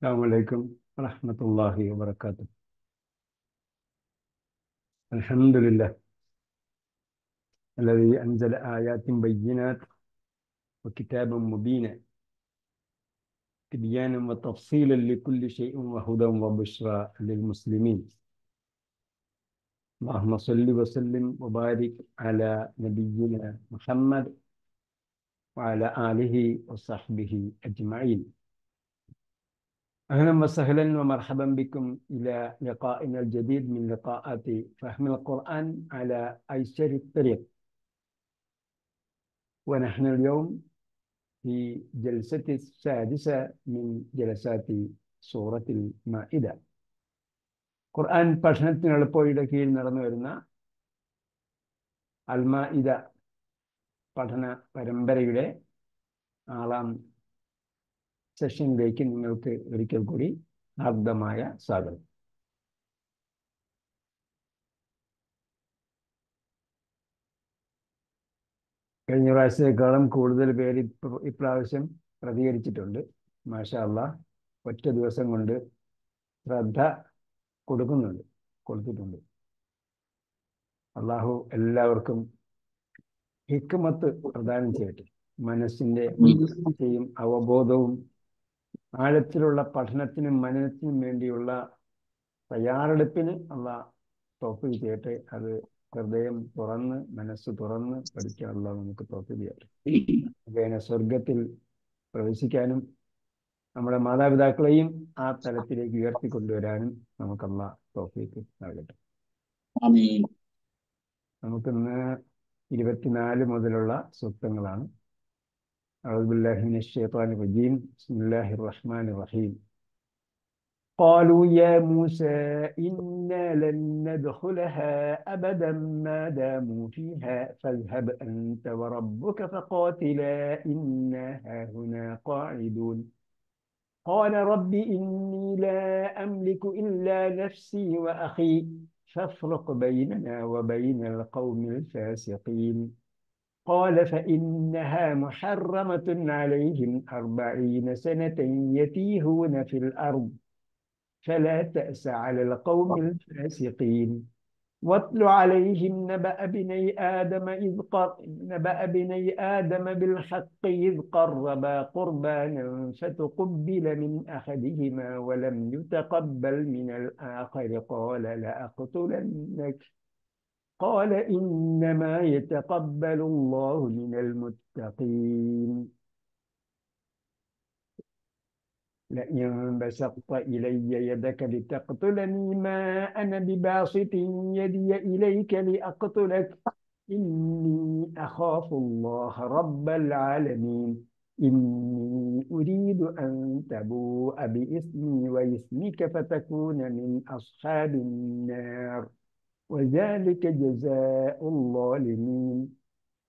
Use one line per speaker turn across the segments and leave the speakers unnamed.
السلام عليكم ورحمة الله وبركاته الحمد لله الذي أنزل آيات بينات وكتابا مبينا تبيانا وتفصيلا لكل شيء وهدى وبشرى للمسلمين اللهم صل وسلم وبارك على نبينا محمد وعلى آله وصحبه أجمعين أهلا وسهلا ومرحبا بكم إلى لقائنا الجديد من لقاءات فهم القرآن على أيسر الطريق ونحن اليوم في جلسة السادسة من جلسات سورة المائدة ഖുർആൻ പഠനത്തിന് എളുപ്പയുടെ കീഴിൽ നടന്നു വരുന്ന അൽമാഇദ പഠന പരമ്പരയുടെ ആറാം സെഷനിലേക്ക് നിങ്ങൾക്ക് ഒരിക്കൽ കൂടി ഹാർദമായ സ്വാഗതം കഴിഞ്ഞ പ്രാവശ്യത്തെക്കാളും കൂടുതൽ പേര് ഇപ്രാവശ്യം പ്രതികരിച്ചിട്ടുണ്ട് മാഷാ അള്ളാ ഒറ്റ ദിവസം കൊണ്ട് ശ്രദ്ധ കൊടുക്കുന്നുണ്ട് കൊടുത്തിട്ടുണ്ട് അള്ളാഹു എല്ലാവർക്കും ഹിക്മത്ത് പ്രദാനം ചെയ്യട്ടെ മനസ്സിന്റെ ചെയ്യും അവബോധവും ആഴത്തിലുള്ള പഠനത്തിനും മനനത്തിനും വേണ്ടിയുള്ള തയ്യാറെടുപ്പിന് അള്ള തോപ്പിൽ ചെയ്യട്ടെ അത് ഹൃദയം തുറന്ന് മനസ്സ് തുറന്ന് പഠിക്കാനുള്ള നമുക്ക് തോപ്പിൽ ചെയ്യട്ടെ അങ്ങനെ സ്വർഗത്തിൽ പ്രവേശിക്കാനും നമ്മുടെ മാതാപിതാക്കളെയും ആ തലത്തിലേക്ക് ഉയർത്തിക്കൊണ്ടുവരാനും നമുക്കല്ല തോഫീക്ക് നൽകട്ടെ നമുക്കിന്ന് ഇരുപത്തിനാല് മുതലുള്ള സൂക്തങ്ങളാണ് أعوذ بالله من الشيطان الرجيم بسم الله الرحمن الرحيم قالوا يا موسى إنا لن ندخلها أبدا ما داموا فيها فاذهب أنت وربك فقاتلا إنا هاهنا قاعدون قال رب إني لا أملك إلا نفسي وأخي فافرق بيننا وبين القوم الفاسقين قال فإنها محرمة عليهم أربعين سنة يتيهون في الأرض فلا تأس على القوم الفاسقين واتل عليهم نبأ بني آدم إذ قر... نبأ بني آدم بالحق إذ قربا قربانا فتقبل من أحدهما ولم يتقبل من الآخر قال لأقتلنك قال إنما يتقبل الله من المتقين لئن بسطت إلي يدك لتقتلني ما أنا بباسط يدي إليك لأقتلك إني أخاف الله رب العالمين إني أريد أن تبوء بإثمي وإثمك فتكون من أصحاب النار وذلك جزاء الظالمين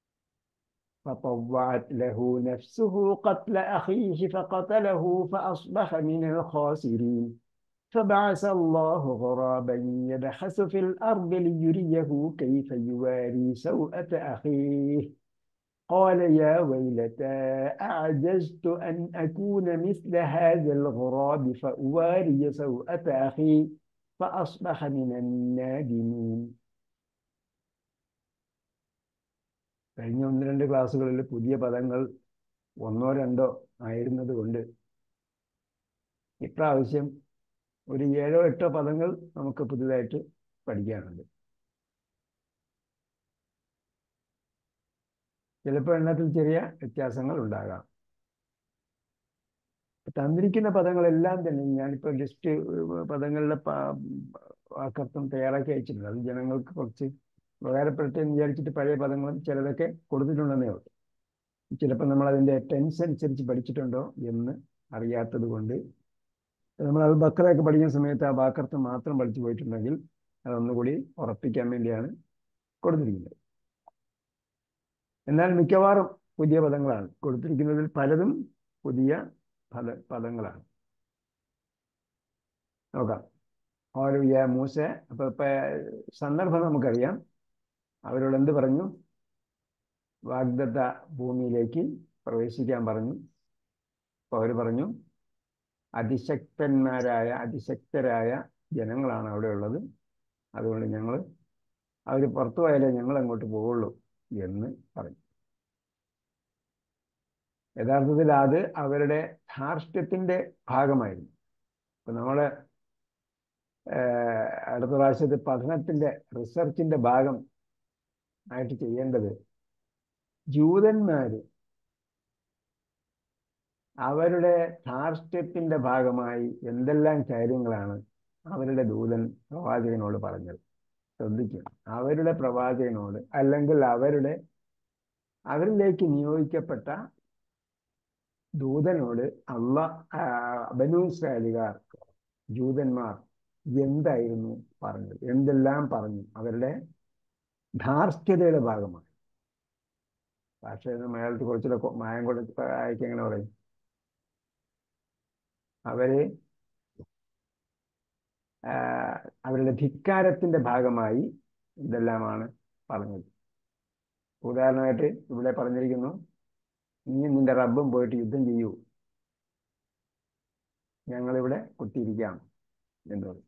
فطوعت له نفسه قتل أخيه فقتله فأصبح من الخاسرين فبعث الله غرابا يبحث في الأرض ليريه كيف يواري سوءة أخيه قال يا ويلتى أعجزت أن أكون مثل هذا الغراب فأواري سوءة أخي فأصبح من النادمين കഴിഞ്ഞ ഒന്ന് രണ്ട് ക്ലാസ്സുകളിൽ പുതിയ പദങ്ങൾ ഒന്നോ രണ്ടോ ആയിരുന്നത് കൊണ്ട് ഇപ്രാവശ്യം ഒരു ഏഴോ എട്ടോ പദങ്ങൾ നമുക്ക് പുതുതായിട്ട് പഠിക്കാനുണ്ട് ചിലപ്പോൾ എണ്ണത്തിൽ ചെറിയ വ്യത്യാസങ്ങൾ ഉണ്ടാകാം തന്നിരിക്കുന്ന പദങ്ങളെല്ലാം തന്നെ ഞാനിപ്പോൾ ലിസ്റ്റ് പദങ്ങളുടെ വാക്കർത്ഥം തയ്യാറാക്കി അയച്ചിട്ടുണ്ട് അത് ജനങ്ങൾക്ക് കുറച്ച് ഉപകാരപ്പെട്ടെ എന്ന് വിചാരിച്ചിട്ട് പഴയ പദങ്ങളും ചിലതൊക്കെ കൊടുത്തിട്ടുണ്ടെന്നേ ഉള്ളൂ ചിലപ്പോൾ നമ്മൾ അതിൻ്റെ ടെൻസ് അനുസരിച്ച് പഠിച്ചിട്ടുണ്ടോ എന്ന് അറിയാത്തത് കൊണ്ട് നമ്മൾ അത് ബക്കറയൊക്കെ പഠിക്കുന്ന സമയത്ത് ആ വാക്കർത്ഥം മാത്രം പഠിച്ചു പോയിട്ടുണ്ടെങ്കിൽ അതൊന്നുകൂടി ഉറപ്പിക്കാൻ വേണ്ടിയാണ് കൊടുത്തിരിക്കുന്നത് എന്നാൽ മിക്കവാറും പുതിയ പദങ്ങളാണ് കൊടുത്തിരിക്കുന്നതിൽ പലതും പുതിയ പദ പദങ്ങളാണ് നോക്കാം ഓരോ യാ മൂസ അപ്പൊ ഇപ്പൊ സന്ദർഭം നമുക്കറിയാം അവരോട് എന്ത് പറഞ്ഞു വാഗ്ദത്ത ഭൂമിയിലേക്ക് പ്രവേശിക്കാൻ പറഞ്ഞു അപ്പോൾ അവർ പറഞ്ഞു അതിശക്തന്മാരായ അതിശക്തരായ ജനങ്ങളാണ് അവിടെ ഉള്ളത് അതുകൊണ്ട് ഞങ്ങൾ അവർ പുറത്തു പോയാലേ ഞങ്ങൾ അങ്ങോട്ട് പോവുള്ളൂ എന്ന് പറഞ്ഞു യഥാർത്ഥത്തിൽ അത് അവരുടെ ധാർഷ്ട്യത്തിൻ്റെ ഭാഗമായിരുന്നു ഇപ്പം നമ്മൾ അടുത്ത പ്രാവശ്യത്തെ പഠനത്തിൻ്റെ റിസർച്ചിൻ്റെ ഭാഗം ആയിട്ട് ചെയ്യേണ്ടത് ജൂതന്മാർ അവരുടെ ധാർഷ്ട്യത്തിൻ്റെ ഭാഗമായി എന്തെല്ലാം കാര്യങ്ങളാണ് അവരുടെ ദൂതൻ പ്രവാചകനോട് പറഞ്ഞത് ശ്രദ്ധിക്കുക അവരുടെ പ്രവാചകനോട് അല്ലെങ്കിൽ അവരുടെ അവരിലേക്ക് നിയോഗിക്കപ്പെട്ട ദൂതനോട് അള്ള ബനു ഇസ്രായേലുകാർ ജൂതന്മാർ എന്തായിരുന്നു പറഞ്ഞത് എന്തെല്ലാം പറഞ്ഞു അവരുടെ ധാർഷ്ട്യതയുടെ ഭാഗമാണ് ഭാഷയിൽ നിന്ന് മലയാളത്തിൽ കുറച്ചുകൂടെ മായം കൊടുത്ത് അയക്കാൻ എങ്ങനെ പറയും അവര് അവരുടെ ധിക്കാരത്തിന്റെ ഭാഗമായി എന്തെല്ലാമാണ് പറഞ്ഞത് ഉദാഹരണമായിട്ട് ഇവിടെ പറഞ്ഞിരിക്കുന്നു നീ നിന്റെ റബ്ബും പോയിട്ട് യുദ്ധം ചെയ്യൂ ഞങ്ങളിവിടെ കുത്തിയിരിക്കാം എന്ന് പറയും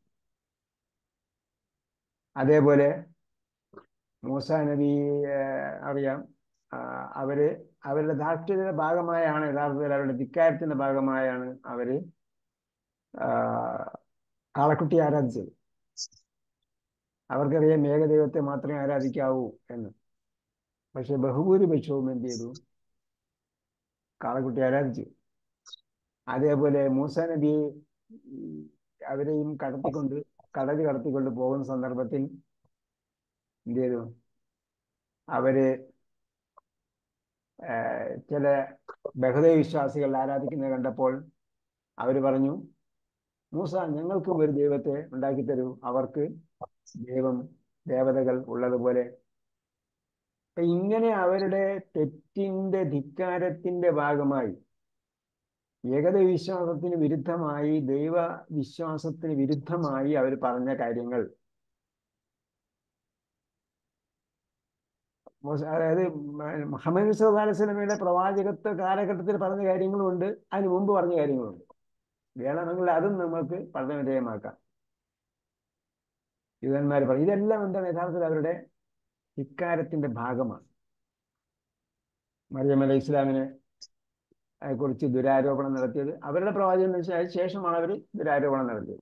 അതേപോലെ മൂസ നബി അറിയാം അവര് അവരുടെ ധാർഷ്ട്യത്തിന്റെ ഭാഗമായാണ് യഥാർത്ഥത്തിൽ അവരുടെ ധിക്കാരത്തിന്റെ ഭാഗമായാണ് അവര് കാളക്കുട്ടി ആരാധിച്ചത് അവർക്കറിയാം ഏകദൈവത്തെ മാത്രമേ ആരാധിക്കാവൂ എന്ന് പക്ഷെ ബഹുഭൂരിപക്ഷവും എന്ത് ചെയ്തു കാളക്കുട്ടി ആരാധിച്ചു അതേപോലെ മൂസ നബി അവരെയും കടത്തിക്കൊണ്ട് കടല് കടത്തിക്കൊണ്ട് പോകുന്ന സന്ദർഭത്തിൽ എന്ത് ചെയ്തു അവര് ചില ബഹുദൈവ വിശ്വാസികൾ ആരാധിക്കുന്നത് കണ്ടപ്പോൾ അവർ പറഞ്ഞു മൂസ ഞങ്ങൾക്ക് ഒരു ദൈവത്തെ ഉണ്ടാക്കി തരൂ അവർക്ക് ദൈവം ദേവതകൾ ഉള്ളതുപോലെ ഇങ്ങനെ അവരുടെ തെറ്റിന്റെ ധിക്കാരത്തിന്റെ ഭാഗമായി ഏകദൈവ വിശ്വാസത്തിന് വിരുദ്ധമായി ദൈവ വിശ്വാസത്തിന് വിരുദ്ധമായി അവർ പറഞ്ഞ കാര്യങ്ങൾ അതായത് മുഹമ്മദ് സല്ലാ അലൈഹി സ്വലമയുടെ പ്രവാചകത്വ കാലഘട്ടത്തിൽ പറഞ്ഞ കാര്യങ്ങളുമുണ്ട് അതിന് മുമ്പ് പറഞ്ഞ കാര്യങ്ങളുണ്ട് വേണമെങ്കിൽ അതും നമുക്ക് പഠനവിധേയമാക്കാം യുവന്മാർ പറഞ്ഞു ഇതെല്ലാം എന്താണ് യഥാർത്ഥത്തിൽ അവരുടെ ധിക്കാരത്തിന്റെ ഭാഗമാണ് മറിയം അലൈഹി ഇസ്ലാമിനെ കുറിച്ച് ദുരാരോപണം നടത്തിയത് അവരുടെ പ്രവാചകന് ശേഷമാണ് അവർ ദുരാരോപണം നടത്തിയത്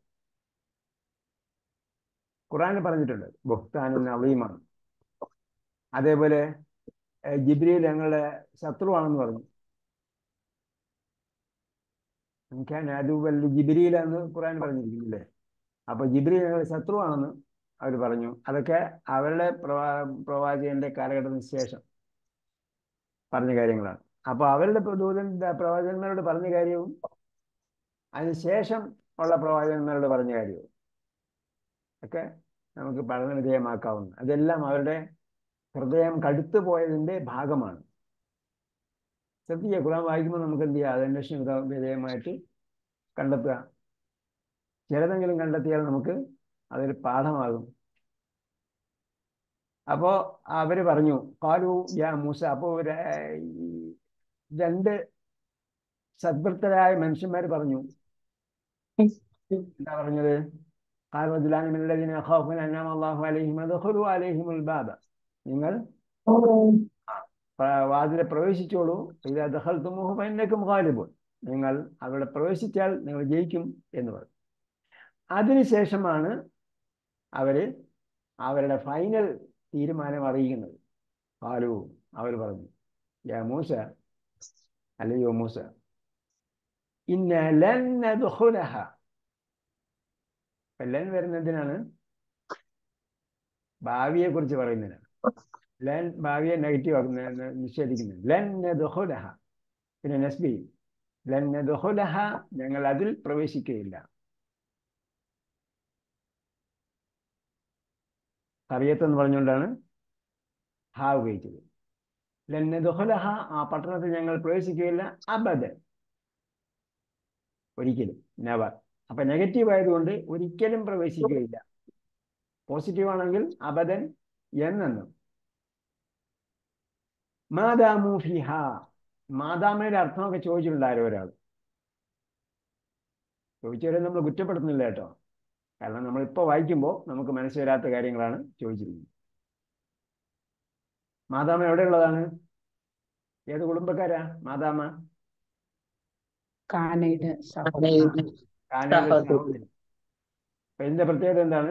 ഖുറാൻ പറഞ്ഞിട്ടുണ്ട് ബുഹ്താനിൻ അവീമാണ് അതേപോലെ ജിബ്രിയിൽ ഞങ്ങളുടെ ശത്രുവാണെന്ന് പറഞ്ഞു എനിക്ക് അതുവല്ല ജിബ്രിയിലാന്ന് ഖുറാൻ പറഞ്ഞിരിക്കുന്നില്ലേ അപ്പൊ ജിബ്രി ഞങ്ങളുടെ ശത്രുവാണെന്ന് അവർ പറഞ്ഞു അതൊക്കെ അവരുടെ പ്രവാ പ്രവാചകന്റെ കാലഘട്ടത്തിന് ശേഷം പറഞ്ഞ കാര്യങ്ങളാണ് അപ്പൊ അവരുടെ ദൂതൻ പ്രവാചകന്മാരോട് പറഞ്ഞ കാര്യവും അതിനുശേഷം ഉള്ള പ്രവാചകന്മാരോട് പറഞ്ഞ കാര്യവും ഒക്കെ നമുക്ക് പഠനവിധേയമാക്കാവുന്ന അതെല്ലാം അവരുടെ ഹൃദയം കടുത്തു പോയതിൻ്റെ ഭാഗമാണ് ശ്രദ്ധിക്കുക ഖുറാൻ വായിക്കുമ്പോൾ നമുക്ക് എന്ത് ചെയ്യാം അത് അന്വേഷണ വിധേയമായിട്ട് കണ്ടെത്തുക ചിലതെങ്കിലും കണ്ടെത്തിയാൽ നമുക്ക് അതൊരു പാഠമാകും അപ്പോ അവര് പറഞ്ഞു കാലു യാ മൂസ അപ്പോ രണ്ട് സദ്വൃത്തരായ മനുഷ്യന്മാർ പറഞ്ഞു എന്താ പറഞ്ഞത് നിങ്ങൾ വാതിലെ പ്രവേശിച്ചോളൂ ഇത് ദഹൽ തുമുഹു പന്നക്കും ഖാലിബുൻ നിങ്ങൾ അവിടെ പ്രവേശിച്ചാൽ നിങ്ങൾ ജയിക്കും എന്ന് പറഞ്ഞു അതിനുശേഷമാണ് അവര് അവരുടെ ഫൈനൽ തീരുമാനം അറിയിക്കുന്നത് ഹാലു അവർ പറഞ്ഞു യാ മൂസ അല്ലയോ മൂസ ഇന്ന ലൻഹ ലൻ വരുന്നതിനാണ് ഭാവിയെ കുറിച്ച് പറയുന്നതിനാണ് ലൻ ഭാവിയെ നെഗറ്റീവ് ആക്കുന്ന നിഷേധിക്കുന്നത് ലൻ ദുഹുലഹ പിന്നെ നസ്ബി ലൻ ദുഹുലഹ ഞങ്ങൾ അതിൽ പ്രവേശിക്കുകയില്ല കറിയത്തെന്ന് പറഞ്ഞുകൊണ്ടാണ് ഹാ ഉപയോഗിച്ചത് ലന്ന ദുഹലഹ ആ പട്ടണത്തിൽ ഞങ്ങൾ പ്രവേശിക്കുകയില്ല അബദൻ ഒരിക്കലും നെവർ അപ്പൊ നെഗറ്റീവ് ആയതുകൊണ്ട് ഒരിക്കലും പ്രവേശിക്കുകയില്ല പോസിറ്റീവ് ആണെങ്കിൽ അബദൻ എന്നെന്നും മാതാമു ഫിഹ മാതാമയുടെ അർത്ഥമൊക്കെ ചോദിച്ചിട്ടുണ്ട് ആരോ ഒരാൾ ചോദിച്ചവരെ നമ്മൾ കുറ്റപ്പെടുത്തുന്നില്ല കേട്ടോ കാരണം നമ്മളിപ്പോൾ വായിക്കുമ്പോൾ നമുക്ക് മനസ്സ് വരാത്ത കാര്യങ്ങളാണ് ചോദിച്ചിരിക്കുന്നത് മാതാമ എവിടെയുള്ളതാണ് ഏത് കുടുംബക്കാരാ മാതാമ
കാനയുടെ
കാനയുടെ
കാനയുടെ
സഹോദരി.
സഹോദരി അപ്പൊ ഇതിന്റെ പ്രത്യേകത എന്താണ്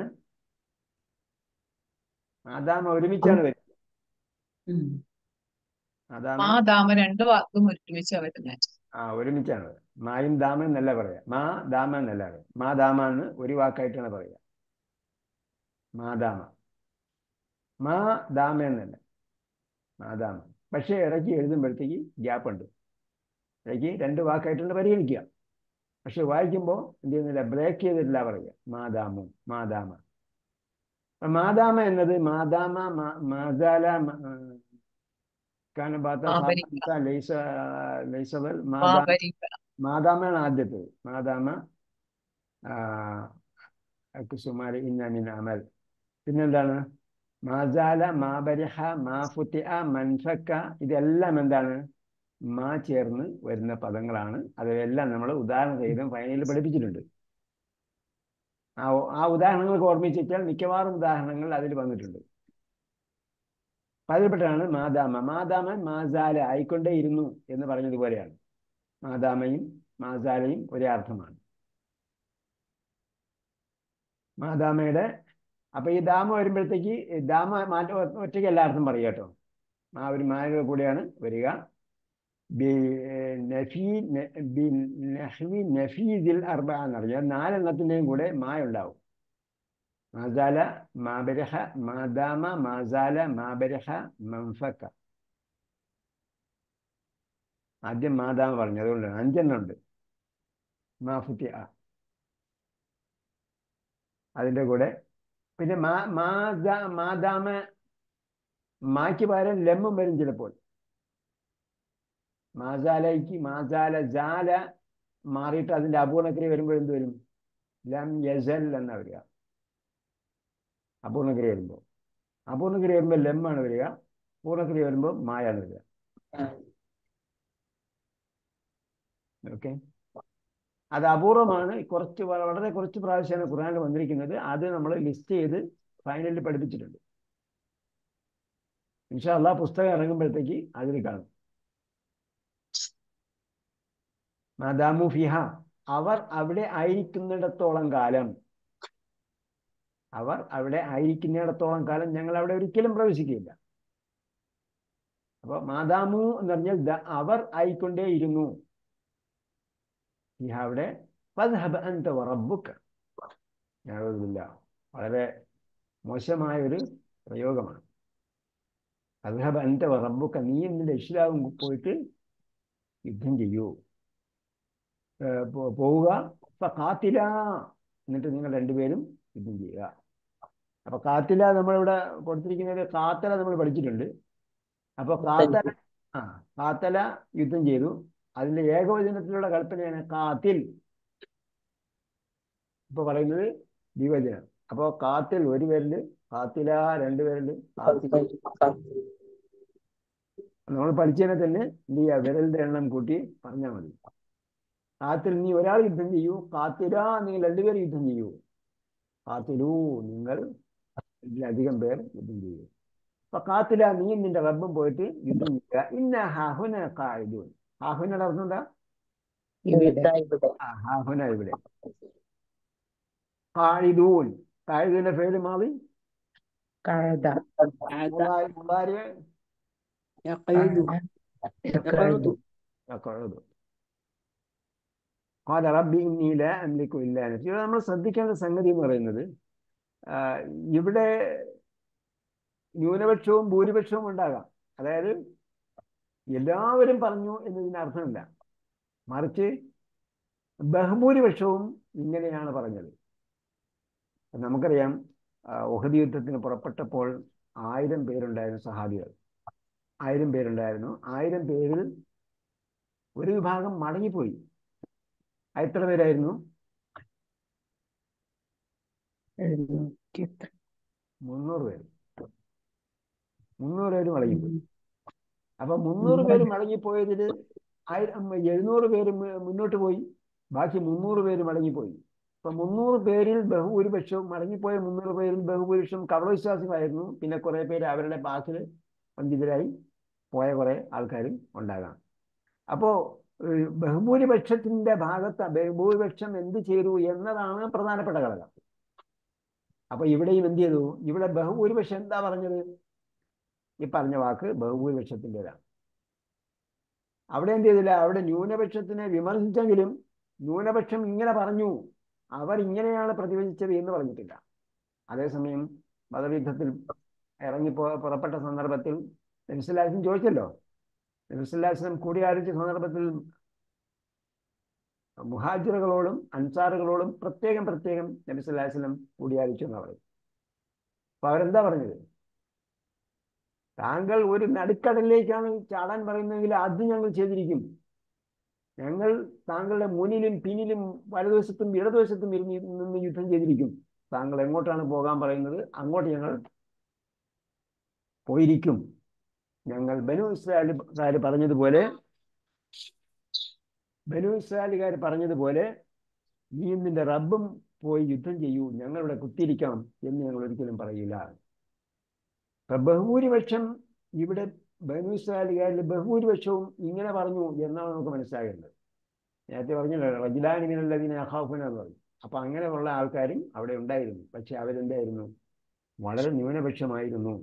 മാതാമ ഒരുമിച്ചാണ് വരുന്നത്
ഉം.
മാതാമ
മാ ദാമ രണ്ട് വാക്കും ഒരുമിച്ച് വരുന്നത്
ആ ഒരുമിച്ചാണ് വരുന്നത്. മായും ദാമ എന്നല്ല പറയാ മാ ദാമ എന്നല്ല പറയാം മാ ദാമ എന്ന് ഒരു വാക്കായിട്ടാണ് പറയുക മാതാമ മാ ദാമ എന്നല്ല മാതാമ പക്ഷേ ഇടയ്ക്ക് എഴുതുമ്പോഴത്തേക്ക് ഗ്യാപ്പ് ഉണ്ട് ഇടയ്ക്ക് രണ്ട് വാക്കായിട്ടാണ് പരിഗണിക്കുക പക്ഷെ വായിക്കുമ്പോൾ എന്ത് ചെയ്യുന്നില്ല ബ്രേക്ക് ചെയ്തിട്ടില്ല പറയുക മാതാമു മാതാമ അപ്പൊ മാതാമ എന്നത് മാതാമ മാ- മാതാല മ- ആ, കാനബാത്ത
മാപരിക.
സാബത്ത, ലൈസ ലൈസവൽ മാതാ
മാപരിക
മാതാമയാണ് ആദ്യത്തേത് മാതാമ കുസുമാരി ഇന്നമിൻ അമൽ പിന്നെന്താണ് മാജാല മാബരിഹ മാഫുത്തിഅ മൻഫക്ക ഇതെല്ലാം എന്താണ് മാ ചേർന്ന് വരുന്ന പദങ്ങളാണ് അതെല്ലാം നമ്മൾ ഉദാഹരണ സഹിതം ഫൈനലിൽ പഠിപ്പിച്ചിട്ടുണ്ട് ആ ആ ഉദാഹരണങ്ങൾക്ക് ഓർമ്മിച്ച് വെച്ചാൽ മിക്കവാറും ഉദാഹരണങ്ങൾ അതിൽ വന്നിട്ടുണ്ട് അപ്പൊ അതിൽപ്പെട്ടാണ് മാതാമ മാതാമൻ മാജാല ആയിക്കൊണ്ടേയിരുന്നു എന്ന് പറഞ്ഞതുപോലെയാണ് മാതാമയും മാസാലയും ഒരേ അർത്ഥമാണ് മാതാമയുടെ അപ്പൊ ഈ ദാമ വരുമ്പോഴത്തേക്ക് ഈ ദാമ മാറ്റ ഒറ്റയ്ക്ക് എല്ലാ അർത്ഥം പറയുക കേട്ടോ ആ ഒരു മാനയുടെ കൂടെയാണ് വരിക ബി നഫീ ന- ബി നഹ്വി നഫീദിൽ അർബ എന്ന് പറഞ്ഞാൽ നാലെണ്ണത്തിൻ്റെയും കൂടെ മായ ഉണ്ടാവും മാസാല മാബരഹ മാദാമ മാസാല മാബരഹ മംഫക്ക ആദ്യം മാതാമ പറഞ്ഞു അതുകൊണ്ടാണ് അഞ്ചെണ്ണം ഉണ്ട് മാഫുത്തി ആ അതിൻ്റെ കൂടെ പിന്നെ മാ മാതാ മാതാമ മായ്ക്ക് പകരം ലമ്മും വരും ചിലപ്പോൾ മാസാലയ്ക്ക് മാസാല ജാല മാറിയിട്ട് അതിൻ്റെ അപൂർണക്രിയ വരുമ്പോൾ എന്ത് വരും ലം യസൽ എന്നാ വരിക അപൂർണക്രിയ വരുമ്പോൾ അപൂർണക്രിയ വരുമ്പോൾ ലമ്മാണ് വരിക പൂർണ്ണക്രിയ വരുമ്പോൾ മായാണ് വരിക ഓക്കെ അത് അപൂർവമാണ് കുറച്ച് വ- വളരെ കുറച്ച് പ്രാവശ്യമാണ് ഖുർആനിൽ വന്നിരിക്കുന്നത് അത് നമ്മൾ ലിസ്റ്റ് ചെയ്ത് ഫൈനലിൽ പഠിപ്പിച്ചിട്ടുണ്ട് ഇൻഷാ അള്ളാഹ് പുസ്തകം ഇറങ്ങുമ്പോഴത്തേക്ക് അതിൽ കാണും മാദാമു ഫിഹ അവർ അവിടെ ആയിരിക്കുന്നിടത്തോളം കാലം അവർ അവിടെ ആയിരിക്കുന്നിടത്തോളം കാലം ഞങ്ങൾ അവിടെ ഒരിക്കലും പ്രവേശിക്കുകയില്ല അപ്പൊ മാദാമു എന്ന് പറഞ്ഞാൽ ദ- അവർ ആയിക്കൊണ്ടേയിരുന്നു ഫിഹ അവിടെ ഫദ്ഹബ് അൻത വറബ്ബുക നഅൂദുബില്ല വളരെ മോശമായ ഒരു പ്രയോഗമാണ് ഫദ്ഹബ് അൻത വറബ്ബുക നീ നിന്റെ രക്ഷിതാവും പോയിട്ട് യുദ്ധം ചെയ്യൂ ഏർ പോ- പോവുക കാത്തില എന്നിട്ട് നിങ്ങൾ രണ്ടുപേരും യുദ്ധം ചെയ്യുക അപ്പൊ കാത്തില നമ്മളിവിടെ കൊടുത്തിരിക്കുന്നത് കാത്തല നമ്മൾ പഠിച്ചിട്ടുണ്ട് അപ്പൊ കാത്തല ആ കാത്തല യുദ്ധം ചെയ്തു അതിന്റെ ഏകവചനത്തിലുള്ള കൽപ്പനയാണ് കാത്തിൽ ഇപ്പൊ പറയുന്നത് ദ്വിവചനം അപ്പോ കാത്തിൽ ഒരു പേരില് കാത്തില രണ്ടുപേരില് കാത്തിൽ നമ്മൾ പഠിച്ചതിനെ തന്നെ എന്ത് ചെയ്യുക വിരലിന്റെ എണ്ണം കൂട്ടി പറഞ്ഞാൽ മതി കാത്തിൽ നീ ഒരാൾ യുദ്ധം ചെയ്യൂ കാത്തില നിങ്ങൾ രണ്ടുപേർ യുദ്ധം ചെയ്യൂ കാത്തിലൂ നിങ്ങൾ ഇതിലധികം പേർ യുദ്ധം ചെയ്യൂ അപ്പൊ കാത്തില നീ നിന്റെ റബ്ബും പോയിട്ട് യുദ്ധം ചെയ്യുക ഇന്ന ഹഹുന കായിദൂൻ ഹാഹുനയുടെ അർത്ഥം എന്താ
ഇവിടെ
ആ ഹാഹുന ഇവിടെ കായിദൂൻ കായിദൂന്റെ പേര് മാറി
കഴുത
മുളാരി മുളാരി
കഴുതു
يقعد قال ربي إني لا أملك إلا نفسي ഇവിടെ നമ്മൾ ശ്രദ്ധിക്കേണ്ട സംഗതി എന്ന് പറയുന്നത് ആ, ഇവിടെ ന്യൂനപക്ഷവും ഭൂരിപക്ഷവും ഉണ്ടാകാം അതായത് എല്ലാവരും പറഞ്ഞു എന്നതിന് അർത്ഥമില്ല മറിച്ച് ബഹുഭൂരിപക്ഷവും ഇങ്ങനെയാണ് പറഞ്ഞത് നമുക്കറിയാം ആ, ഉഹദ് യുദ്ധത്തിന് പുറപ്പെട്ടപ്പോൾ ആയിരം പേരുണ്ടായിരുന്നു സഹാബികൾ ആയിരം പേരുണ്ടായിരുന്നു ആയിരം പേരിൽ ഒരു വിഭാഗം മടങ്ങിപ്പോയി അത് എത്ര പേരായിരുന്നു
എഴുന്നൂറ്റി എത്ര?
മുന്നൂറ് പേര് മുന്നൂറ് പേര് മടങ്ങിപ്പോയി അപ്പൊ മുന്നൂറ് പേര് മടങ്ങിപ്പോയതിൽ ആയിരം എഴുന്നൂറ് പേര് മു- മുന്നോട്ട് പോയി ബാക്കി മുന്നൂറ് പേര് മടങ്ങിപ്പോയി അപ്പൊ മുന്നൂറ് പേരിൽ ബഹുഭൂരിപക്ഷവും മടങ്ങിപ്പോയ മുന്നൂറ് പേരിൽ ബഹുഭൂരിപക്ഷം കവളവിശ്വാസികളായിരുന്നു പിന്നെ കുറെ പേര് അവരുടെ ബാക്കിൽ പണ്ഡിതരായി പോയ കുറെ ആൾക്കാരും ഉണ്ടാകാം അപ്പോ ഏഹ്, ബഹുഭൂരിപക്ഷത്തിന്റെ ഭാഗത്ത് ബഹുഭൂരിപക്ഷം എന്ത് ചെയ്തു എന്നതാണ് പ്രധാനപ്പെട്ട ഘടകം അപ്പൊ ഇവിടെയും എന്ത് ചെയ്തു ഇവിടെ ബഹുഭൂരിപക്ഷം എന്താ പറഞ്ഞത് ഈ പറഞ്ഞ വാക്ക് ബഹുഭൂരിപക്ഷത്തിൻ്റെതാണ് അവിടെ എന്ത് ചെയ്തില്ല അവിടെ ന്യൂനപക്ഷത്തിനെ വിമർശിച്ചെങ്കിലും ന്യൂനപക്ഷം ഇങ്ങനെ പറഞ്ഞു അവർ ഇങ്ങനെയാണ് പ്രതിവചിച്ചത് എന്ന് പറഞ്ഞിട്ടില്ല അതേസമയം മതയുദ്ധത്തിൽ ഇറങ്ങിപ്പോ പുറപ്പെട്ട സന്ദർഭത്തിൽ നബിസ്വല്ലാസ്ലം ചോദിച്ചല്ലോ നബിസ്വല്ലാസ്ലം കൂടിയാലോചിച്ച സന്ദർഭത്തിൽ മുഹാജിറുകളോടും അൻസാറുകളോടും പ്രത്യേകം പ്രത്യേകം നബിസ്വല്ലാസ്ലം കൂടിയാലോചിച്ചു എന്നാണ് പറയും അപ്പൊ അവരെന്താ പറഞ്ഞത് താങ്കൾ ഒരു നടുക്കടലിലേക്കാണ് ചാടാൻ പറയുന്നതെങ്കിൽ അത് ഞങ്ങൾ ചെയ്തിരിക്കും ഞങ്ങൾ താങ്കളുടെ മുന്നിലും പിന്നിലും വലതുവശത്തും ഇടതുവശത്തും ഇരുന്ന് നിന്ന് യുദ്ധം ചെയ്തിരിക്കും താങ്കൾ എങ്ങോട്ടാണ് പോകാൻ പറയുന്നത് അങ്ങോട്ട് ഞങ്ങൾ പോയിരിക്കും ഞങ്ങൾ ബനു ഇസ്രായേലുകാർ പറഞ്ഞതുപോലെ ബനു ഇസ്രായേലുകാർ പറഞ്ഞതുപോലെ നീ നിന്റെ റബ്ബും പോയി യുദ്ധം ചെയ്യൂ ഞങ്ങളിവിടെ കുത്തിയിരിക്കാം എന്ന് ഞങ്ങൾ ഒരിക്കലും പറയില്ല ഇപ്പൊ ബഹുഭൂരിപക്ഷം ഇവിടെ ബനു ഇസ്രായേലുകാരിൽ ബഹുഭൂരിപക്ഷവും ഇങ്ങനെ പറഞ്ഞു എന്നാണ് നമുക്ക് മനസ്സിലാകേണ്ടത് നേരത്തെ പറഞ്ഞല്ലോ റജിലാനിമിനുള്ളതിനെ അഹാഫുന എന്ന് പറഞ്ഞു അപ്പൊ അങ്ങനെയുള്ള ആൾക്കാരും അവിടെ ഉണ്ടായിരുന്നു പക്ഷെ അവരെന്തായിരുന്നു വളരെ ന്യൂനപക്ഷമായിരുന്നു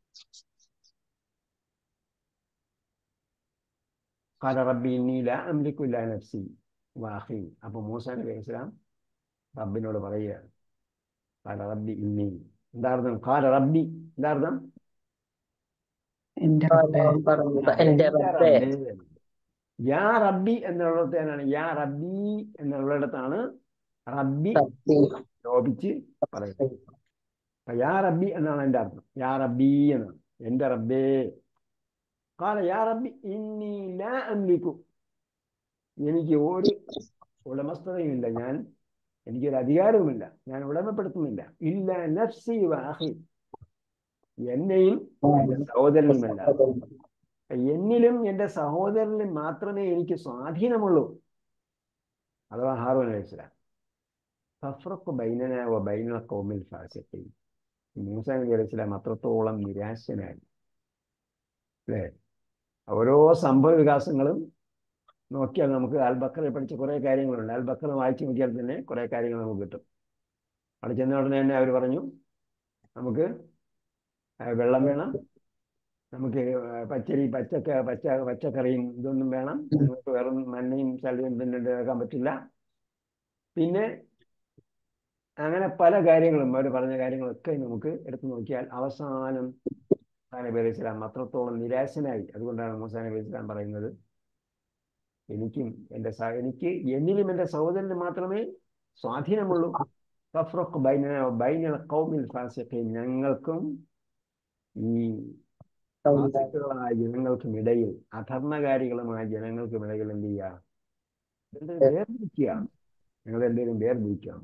കാല റബ്ബി നീല അംലിക്കുല്ല നഫ്സി വാഹി അപ്പൊ മൂസ നബി അലൈഹി സ്വലാം റബ്ബിനോട് പറയുകയാണ് കാല റബ്ബി ഇന്നി എന്താർത്ഥം കാല റബ്ബി എന്താർത്ഥം
എന്റെ റബ്ബേ
പറഞ്ഞത് എന്റെ റബ്ബേ
യാ റബ്ബി എന്നുള്ളിടത്താണ് യാ റബ്ബി എന്നുള്ളിടത്താണ് റബ്ബി ലോപിച്ച് പറയുന്നത് അപ്പൊ യാ റബ്ബി എന്നാണ് എൻ്റെ അർത്ഥം യാ റബ്ബി എന്നാണ് എൻ്റെ റബ്ബേ കാല യാ റബ്ബി ഇന്നി ലാ അംലിക്കു എനിക്ക് ഒരു ഉടമസ്ഥതയുമില്ല ഞാൻ എനിക്കൊരു അധികാരവുമില്ല ഞാൻ ഉടമപ്പെടുത്തുന്നില്ല ഇല്ല നഫ്സി വാഹി എന്നെയും എൻ്റെ സഹോദരനുമല്ല എന്നിലും എൻ്റെ സഹോദരനിലും മാത്രമേ എനിക്ക് സ്വാധീനമുള്ളൂ അഥവാ ഹാറൂൻ അലൈഹിസ്ലാം ഫഫ്രഖ് ബൈനന വ ബൈന ഖൗമിൽ ഫാസിഖീൻ മൂസ നബി അലൈഹി സ്വലാം അത്രത്തോളം നിരാശനായി അല്ലേ ഓരോ സംഭവ വികാസങ്ങളും നോക്കിയാൽ നമുക്ക് അൽബക്കറിൽ പഠിച്ച കുറേ കാര്യങ്ങളുണ്ട് അൽബക്കർ വായിച്ചു നോക്കിയാൽ തന്നെ കുറേ കാര്യങ്ങൾ നമുക്ക് കിട്ടും അവിടെ ചെന്ന ഉടനെ തന്നെ അവർ പറഞ്ഞു നമുക്ക് വെള്ളം വേണം നമുക്ക് പച്ചരി പച്ചക്ക പച്ച പച്ചക്കറിയും ഇതൊന്നും വേണം നമുക്ക് വെറും മഞ്ഞയും ചളിയും പിന്നെ ഉണ്ടാക്കാൻ പറ്റില്ല പിന്നെ അങ്ങനെ പല കാര്യങ്ങളും അവർ പറഞ്ഞ കാര്യങ്ങളൊക്കെ നമുക്ക് എടുത്തു നോക്കിയാൽ അവസാനം മൂസാ നബി അലൈഹി സ്വലാം അത്രത്തോളം നിരാശനായി അതുകൊണ്ടാണ് മൂസാ നബി അലൈഹി സ്വലാം പറയുന്നത് എനിക്കും എൻ്റെ സഹ എനിക്ക് എന്നിലും എൻ്റെ സഹോദരന് മാത്രമേ സ്വാധീനമുള്ളൂ ഫഫ്രഖ് ബൈന ബൈന ഖൗമിൽ ഫാസിഖീൻ ഞങ്ങൾക്കും ഈ ഫാസിഖുകളായ ജനങ്ങൾക്കും ഇടയിൽ അധർമ്മകാരികളുമായ ജനങ്ങൾക്കും ഇടയിൽ എന്ത് ചെയ്യുക രണ്ടുപേരും വേർതിരിക്കുക ഞങ്ങൾ രണ്ടുപേരും വേർതിരിക്കുകയാണ്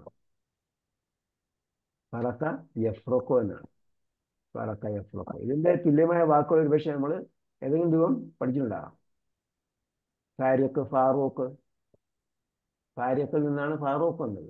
ഫറക്ക യഫ്രൊക്കോ എന്നാണ് ഫറക്ക യഫ്രൊക്കോ ഇതിന്റെ തുല്യമായ വാക്കുകൾ ഒരു പക്ഷേ നമ്മൾ ഏതെങ്കിലും രൂപം പഠിച്ചിട്ടുണ്ടാകാം ഫാരിഖ് ഫാറൂഖ് ഫാരിഖിൽ നിന്നാണ് ഫാറൂഖ് വന്നത്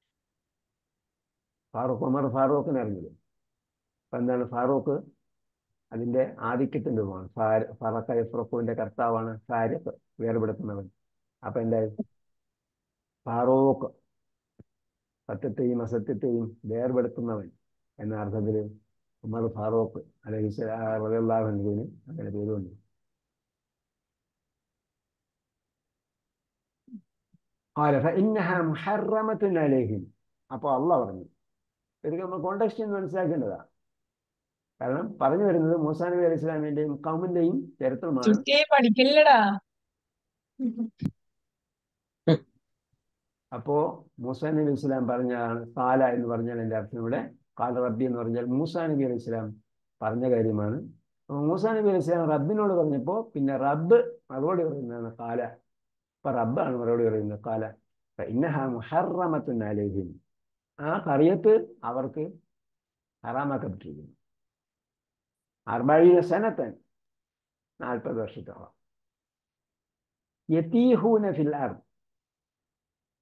ഫാറൂഖ് ഉമർ ഫാറൂഖിന് അറിഞ്ഞത് അപ്പൊ എന്താണ് ഫാറൂഖ് അതിന്റെ ആധിക്യത്തിന്റെ രൂപമാണ് ഫറക്ക യഫ്രഖുവിന്റെ കർത്താവാണ് ഫാരിഖ് വേർപെടുത്തുന്നവൻ അപ്പൊ എന്തായി ഫാറൂഖ് സത്യത്തെയും അസത്യത്തെയും വേർപെടുത്തുന്നവൻ എന്ന അർത്ഥത്തിൽ ഉമർ ഫാറൂഖ് അലഹി റബിള്ളാഹുവിന് അങ്ങനെ പേര് വന്നു قال فإنها محرمة عليهم അപ്പോൾ അള്ള പറഞ്ഞു ഇതൊക്കെ നമ്മൾ കോണ്ടക്സ്റ്റ് മനസ്സിലാക്കേണ്ടതാ കാരണം പറഞ്ഞു വരുന്നത് മൂസാ നബി അലൈഹി സ്വലാമിന്റെയും കൗമിന്റെയും ചരിത്രമാണ്
ചുറ്റിയെ പഠിക്കില്ലടാ
അപ്പോ മൂസാ നബി അലൈഹി സ്വലാം പറഞ്ഞാണ് കാല എന്ന് പറഞ്ഞാൽ എൻ്റെ അർത്ഥം ഇവിടെ കാല റബ്ബി എന്ന് പറഞ്ഞാൽ മൂസാ നബി അലൈഹി സ്വലാം പറഞ്ഞ കാര്യമാണ് അപ്പോൾ മൂസാ നബി അലൈഹി സ്വലാം റബ്ബിനോട് പറഞ്ഞപ്പോൾ പിന്നെ റബ്ബ് മറുപടി പറയുന്നതാണ് കാല അപ്പൊ റബ്ബാണ് മറുപടി പറയുന്നത് കാല ഇന്നഹ മുഹറമത്തുൻ അലൈഹിം ആ കറിയത്ത് അവർക്ക് ഹറാമാക്കപ്പെട്ടിരിക്കുന്നു അർബഴീന സനത്തൻ നാൽപ്പത് വർഷത്തോളം യതീഹൂന ഫിൽ അർദ്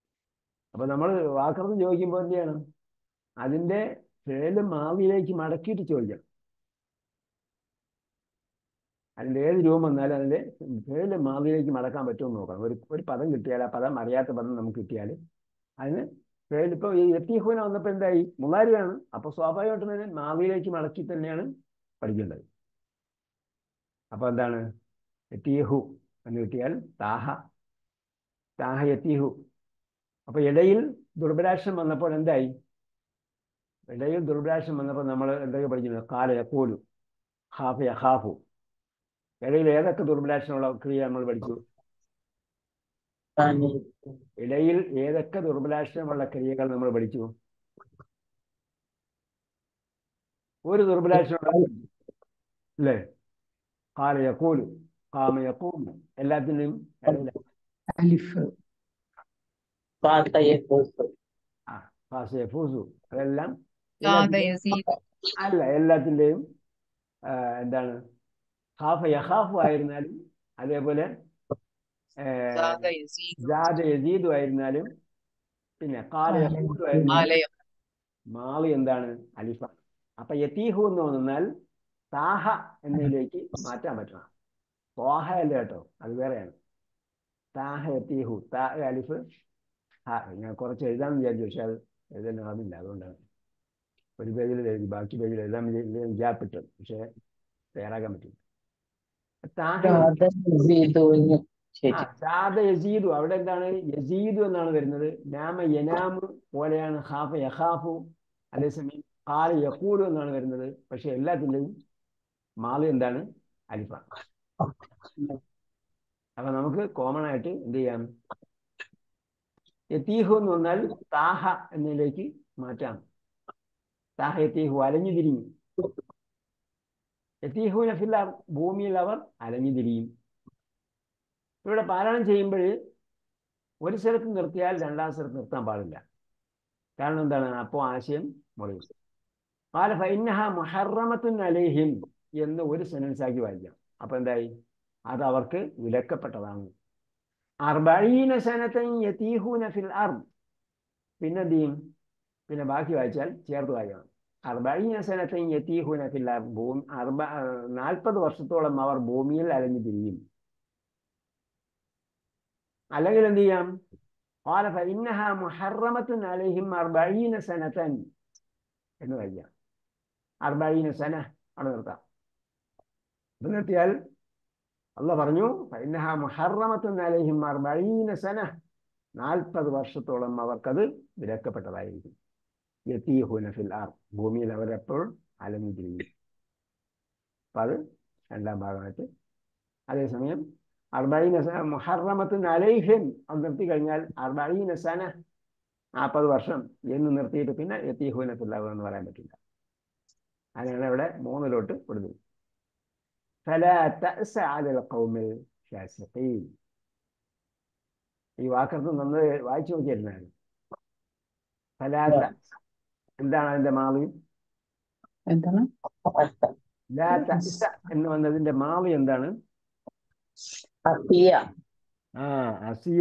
അപ്പൊ നമ്മൾ വാക്കർത്ഥം ചോദിക്കുമ്പോൾ എന്ത് ചെയ്യണം അതിന്റെ ഫേല് മാവിയിലേക്ക് മടക്കിയിട്ട് ചോദിക്കണം അതിന്റെ ഏത് രൂപം വന്നാലും അതിന്റെ ഫേല് മാവിയിലേക്ക് മടക്കാൻ പറ്റുമെന്ന് നോക്കണം ഒരു ഒരു പദം കിട്ടിയാൽ ആ പദം അറിയാത്ത പദം നമുക്ക് കിട്ടിയാൽ അതിന് ഫേൽ ഇപ്പോൾ ഈ എത്തിഹൂന വന്നപ്പോൾ എന്തായി മുളാരിയാണ് അപ്പോൾ സ്വാഭാവികമായിട്ടും തന്നെ മാവിയിലേക്ക് മടക്കി തന്നെയാണ് പഠിക്കേണ്ടത് അപ്പോൾ എന്താണ് എത്തിയഹു എന്ന് കിട്ടിയാൽ താഹ താഹ എത്തിഹു അപ്പോൾ ഇടയിൽ ദുർബലാക്ഷം വന്നപ്പോൾ എന്തായി ഇടയിൽ ദുർബലാക്ഷം വന്നപ്പോൾ നമ്മൾ എന്തൊക്കെ പഠിക്കുന്നത് കാല യക്കോലു ഹാഫ് യഹാഫു ഇടയിൽ ഏതൊക്കെ ദുർബലാക്ഷമുള്ള ക്രിയ നമ്മൾ പഠിച്ചു ഇടയിൽ ഏതൊക്കെ ദുർബലാക്ഷരമുള്ള ക്രിയകൾ നമ്മൾ പഠിച്ചു ഒരു ദുർബലാക്ഷരം അല്ലേ കാല യക്കൂലു കാമ യക്കൂലു എല്ലാത്തിൻ്റെയും ഇടയിൽ
അലിഫ്
ഫാസ യഫൂസു അതെല്ലാം
കാത
എല്ലാത്തിന്റെയും-
യസീദ്
അല്ല എല്ലാത്തിൻ്റെയും എന്താണ് ഹാഫ് യഹാഫു ആയിരുന്നാലും അതേപോലെ
കാത യസീദ്
ജാദ യസീദു ആയിരുന്നാലും പിന്നെ കാല യഹൂദു ആയിരുന്നാലും
ആലയം
മാളി എന്താണ് അലിഫ അപ്പൊ യതീഹു എന്ന് വന്നാൽ താഹ എന്നതിലേക്ക് മാറ്റാൻ പറ്റണം തോഹ അല്ല കേട്ടോ അത് വേറെയാണ് താഹ യതീഹു താ അലിഫ് ഹാ ഞാൻ കുറച്ച് എഴുതാമെന്ന് വിചാരിച്ചു പക്ഷെ അത് എഴുതാൻ ആവുന്നില്ല അതുകൊണ്ടാണ് ഒരു പേജിൽ എഴുതി ബാക്കി പേജിൽ എഴുതാൻ ഗ്യാപ്പ് ഇട്ടത് പക്ഷെ തയ്യാറാക്കാൻ പറ്റില്ല താഹ ആ, സാദ യസീദു അവിടെ എന്താണ് യസീദു എന്നാണ് വരുന്നത് നാമ യനാമു പോലെയാണ് ഹാഫ യഹാഫു അതേസമയം ഹാല യക്കൂലു എന്നാണ് വരുന്നത് പക്ഷെ എല്ലാത്തിൻ്റെയും മാളി എന്താണ് അലിഫ അപ്പൊ നമുക്ക് കോമൺ ആയിട്ട് എന്ത് ചെയ്യാം യത്തീഹു എന്ന് വന്നാൽ താഹ എന്നതിലേക്ക് മാറ്റാം താഹ യത്തീഹു അലഞ്ഞു തിരിഞ്ഞു യത്തീഹുവിനെ ഫില്ലാർ ഭൂമിയിൽ അവർ അലഞ്ഞു തിരിയും ഇവിടെ പാരായണം ചെയ്യുമ്പോൾ ഒരു സ്ഥലത്ത് നിർത്തിയാൽ രണ്ടാം സ്ഥലത്ത് നിർത്താൻ പാടില്ല കാരണം എന്താണ് അപ്പോൾ ആശയം മുറിയും പാല ഫൈനഹ മുഹറമത്തുൻ അലേഹിം എന്ന് ഒരു സെനൻസ് ആക്കി വായിക്കാം അപ്പൊ എന്തായി അത് അവർക്ക് വിലക്കപ്പെട്ടതാണ് അർബീന സനത്തൻ യതീഹൂന ഫിൽ അർബ് പിന്നെ എന്ത് ചെയ്യും പിന്നെ ബാക്കി വായിച്ചാൽ ചേർത്ത് വായിക്കണം അർബീന സനത്തൻ യതീഹൂന ഫിൽ അർബ് ഭൂമി അർബ നാൽപ്പത് വർഷത്തോളം അവർ ഭൂമിയിൽ അലഞ്ഞു തിരിയും അല്ലെങ്കിൽ എന്ത് ചെയ്യാം قال فإنها محرمة عليهم أربعين سنة എന്ന് കഴിയാം അർബീന സന അവിടെ നിർത്താം ഇത് നിർത്തിയാൽ അല്ല പറഞ്ഞു ഫൈനഹ മുഹറമത്തുൻ അലൈഹിം അർബീന സന നാൽപ്പത് വർഷത്തോളം അവർക്കത് വിലക്കപ്പെട്ടതായിരിക്കും യത്തീഹുന ഫിൽ ആർ ഭൂമിയിൽ അവരെപ്പോൾ അലഞ്ഞു തിരിയും അപ്പം അത് രണ്ടാം ഭാഗമായിട്ട് അതേസമയം അർബീന മുഹറമത്തുൻ അലൈഹിം അത് നിർത്തി കഴിഞ്ഞാൽ അർബീന സന നാൽപ്പത് വർഷം എന്ന് നിർത്തിയിട്ട് പിന്നെ യത്തീഹുന ഫിൽ ആർ എന്ന് പറയാൻ പറ്റില്ല അങ്ങനെയാണ് ഇവിടെ മൂന്നിലോട്ട് വിടുന്നത് فلا تأس على القوم الفاسقين ഈ വാക്കർത്ഥം നമ്മൾ വായിച്ചു നോക്കിയിരുന്നാണ് ഫലാത്ത എന്താണ് അതിന്റെ മാളി
എന്താണ്
ലാ തഅസ എന്ന് വന്നതിന്റെ മാളി എന്താണ്
അസിയ
ആ അസിയ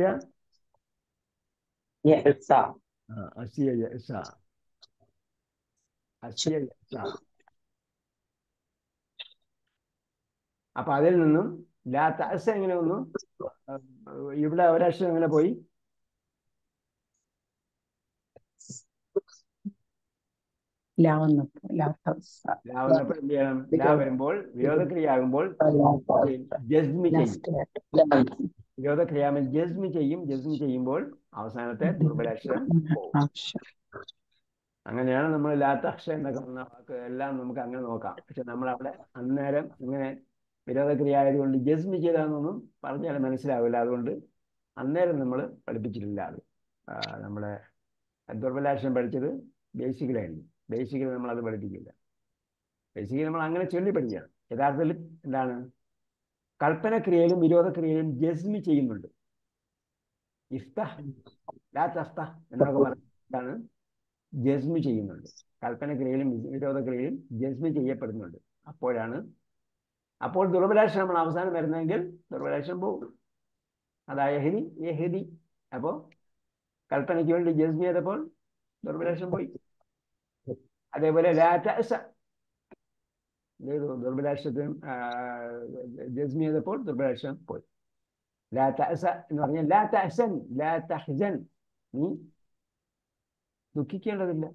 യഹ്സ
ആ, അസിയ യഅസ അസിയ യഅസ അപ്പൊ അതിൽ നിന്നും ലാ തഅസ എങ്ങനെ വന്നു ആ, ഇവിടെ ഒരക്ഷരം എങ്ങനെ പോയി
ലാ വന്നപ്പോ ലാ തവസ.
ലാ വന്നപ്പോൾ എന്ത് ചെയ്യണം ലാ വരുമ്പോൾ വിരോധക്രിയ ആകുമ്പോൾ ജസ്മി ചെയ്യും
ലാസ്റ്റ്
വിരോധക്രിയാമൽ ജസ്മി ചെയ്യും ജസ്മി ചെയ്യുമ്പോൾ അവസാനത്തെ ദുർബലാക്ഷരം പോകും
ആവശ്യം
അങ്ങനെയാണ് നമ്മൾ ലാത്തക്ഷ എന്നൊക്കെ വന്ന വാക്ക് എല്ലാം നമുക്ക് അങ്ങനെ നോക്കാം പക്ഷെ നമ്മൾ അവിടെ അന്നേരം ഇങ്ങനെ വിരോധക്രിയ ആയതുകൊണ്ട് ജസ്മി ചെയ്താന്നൊന്നും പറഞ്ഞാൽ മനസ്സിലാവില്ല അതുകൊണ്ട് അന്നേരം നമ്മൾ പഠിപ്പിച്ചിട്ടില്ല അത് ആ, നമ്മുടെ ദുർബലാക്ഷരം പഠിച്ചത് ബേസിക്കലായിരിക്കും ബേസിക്കലി നമ്മൾ അത് പഠിപ്പിക്കില്ല ബേസിക്കലി നമ്മൾ അങ്ങനെ ചൊല്ലി പഠിക്കുകയാണ് യഥാർത്ഥത്തിൽ എന്താണ് കൽപ്പനക്രിയയിലും വിരോധക്രിയയിലും ജസ്മി ചെയ്യുന്നുണ്ട് ഇഫ്തഹ് ലാ തഫ്തഹ് എന്നൊക്കെ പറഞ്ഞാണ് ജസ്മി ചെയ്യുന്നുണ്ട് കൽപ്പനക്രിയയിലും വിരോധക്രിയയിലും ജസ്മി ചെയ്യപ്പെടുന്നുണ്ട് അപ്പോഴാണ് അപ്പോൾ ദുർബലാക്ഷരമാണ് അവസാനം വരുന്നതെങ്കിൽ ദുർബലാക്ഷരം പോകും അതാ യഹദി യഹദി അപ്പോൾ കൽപ്പനയ്ക്ക് വേണ്ടി ജസ്മി ചെയ്തപ്പോൾ ദുർബലാക്ഷം പോയി അതേപോലെ ലാറ്റ ദുർബലാക്ഷത്തിനും ജസ്മി ചെയ്തപ്പോൾ ദുർബലാക്ഷം പോയി ലാ തഅസ എന്ന് പറഞ്ഞാൽ ലാ തഅസൻ ലാ തഹ്സൻ നീ ദുഃഖിക്കേണ്ടതില്ല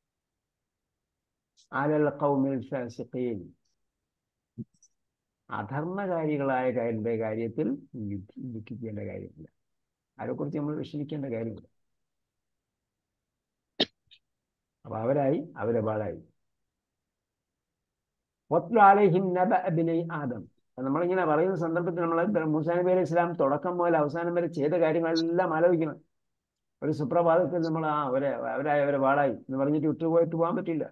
അലൽ ഖൗമിൽ ഫാസിഖീൻ അധർമ്മകാരികളായ കാര്യന്റെ കാര്യത്തിൽ ദുഃഖി- ദുഃഖിക്കേണ്ട കാര്യമില്ല അതിനെക്കുറിച്ച് നമ്മൾ വിഷമിക്കേണ്ട കാര്യമില്ല അപ്പൊ അവരായി അവരെ പാടായി ഒത്ലാലേഹിം നബ അബിനൈ ആദം അപ്പൊ നമ്മളിങ്ങനെ പറയുന്ന സന്ദർഭത്തിൽ നമ്മൾ മൂസാ നബി അലൈഹി ഇസ്ലാം തുടക്കം മുതൽ അവസാനം വരെ ചെയ്ത കാര്യങ്ങളെല്ലാം ആലോചിക്കണം ഒരു സുപ്രഭാതത്തിൽ നമ്മൾ ആ അവരെ അവരായി അവരെ പാടായി എന്ന് പറഞ്ഞിട്ട് വിട്ടുപോയിട്ട് പോകാൻ പറ്റില്ല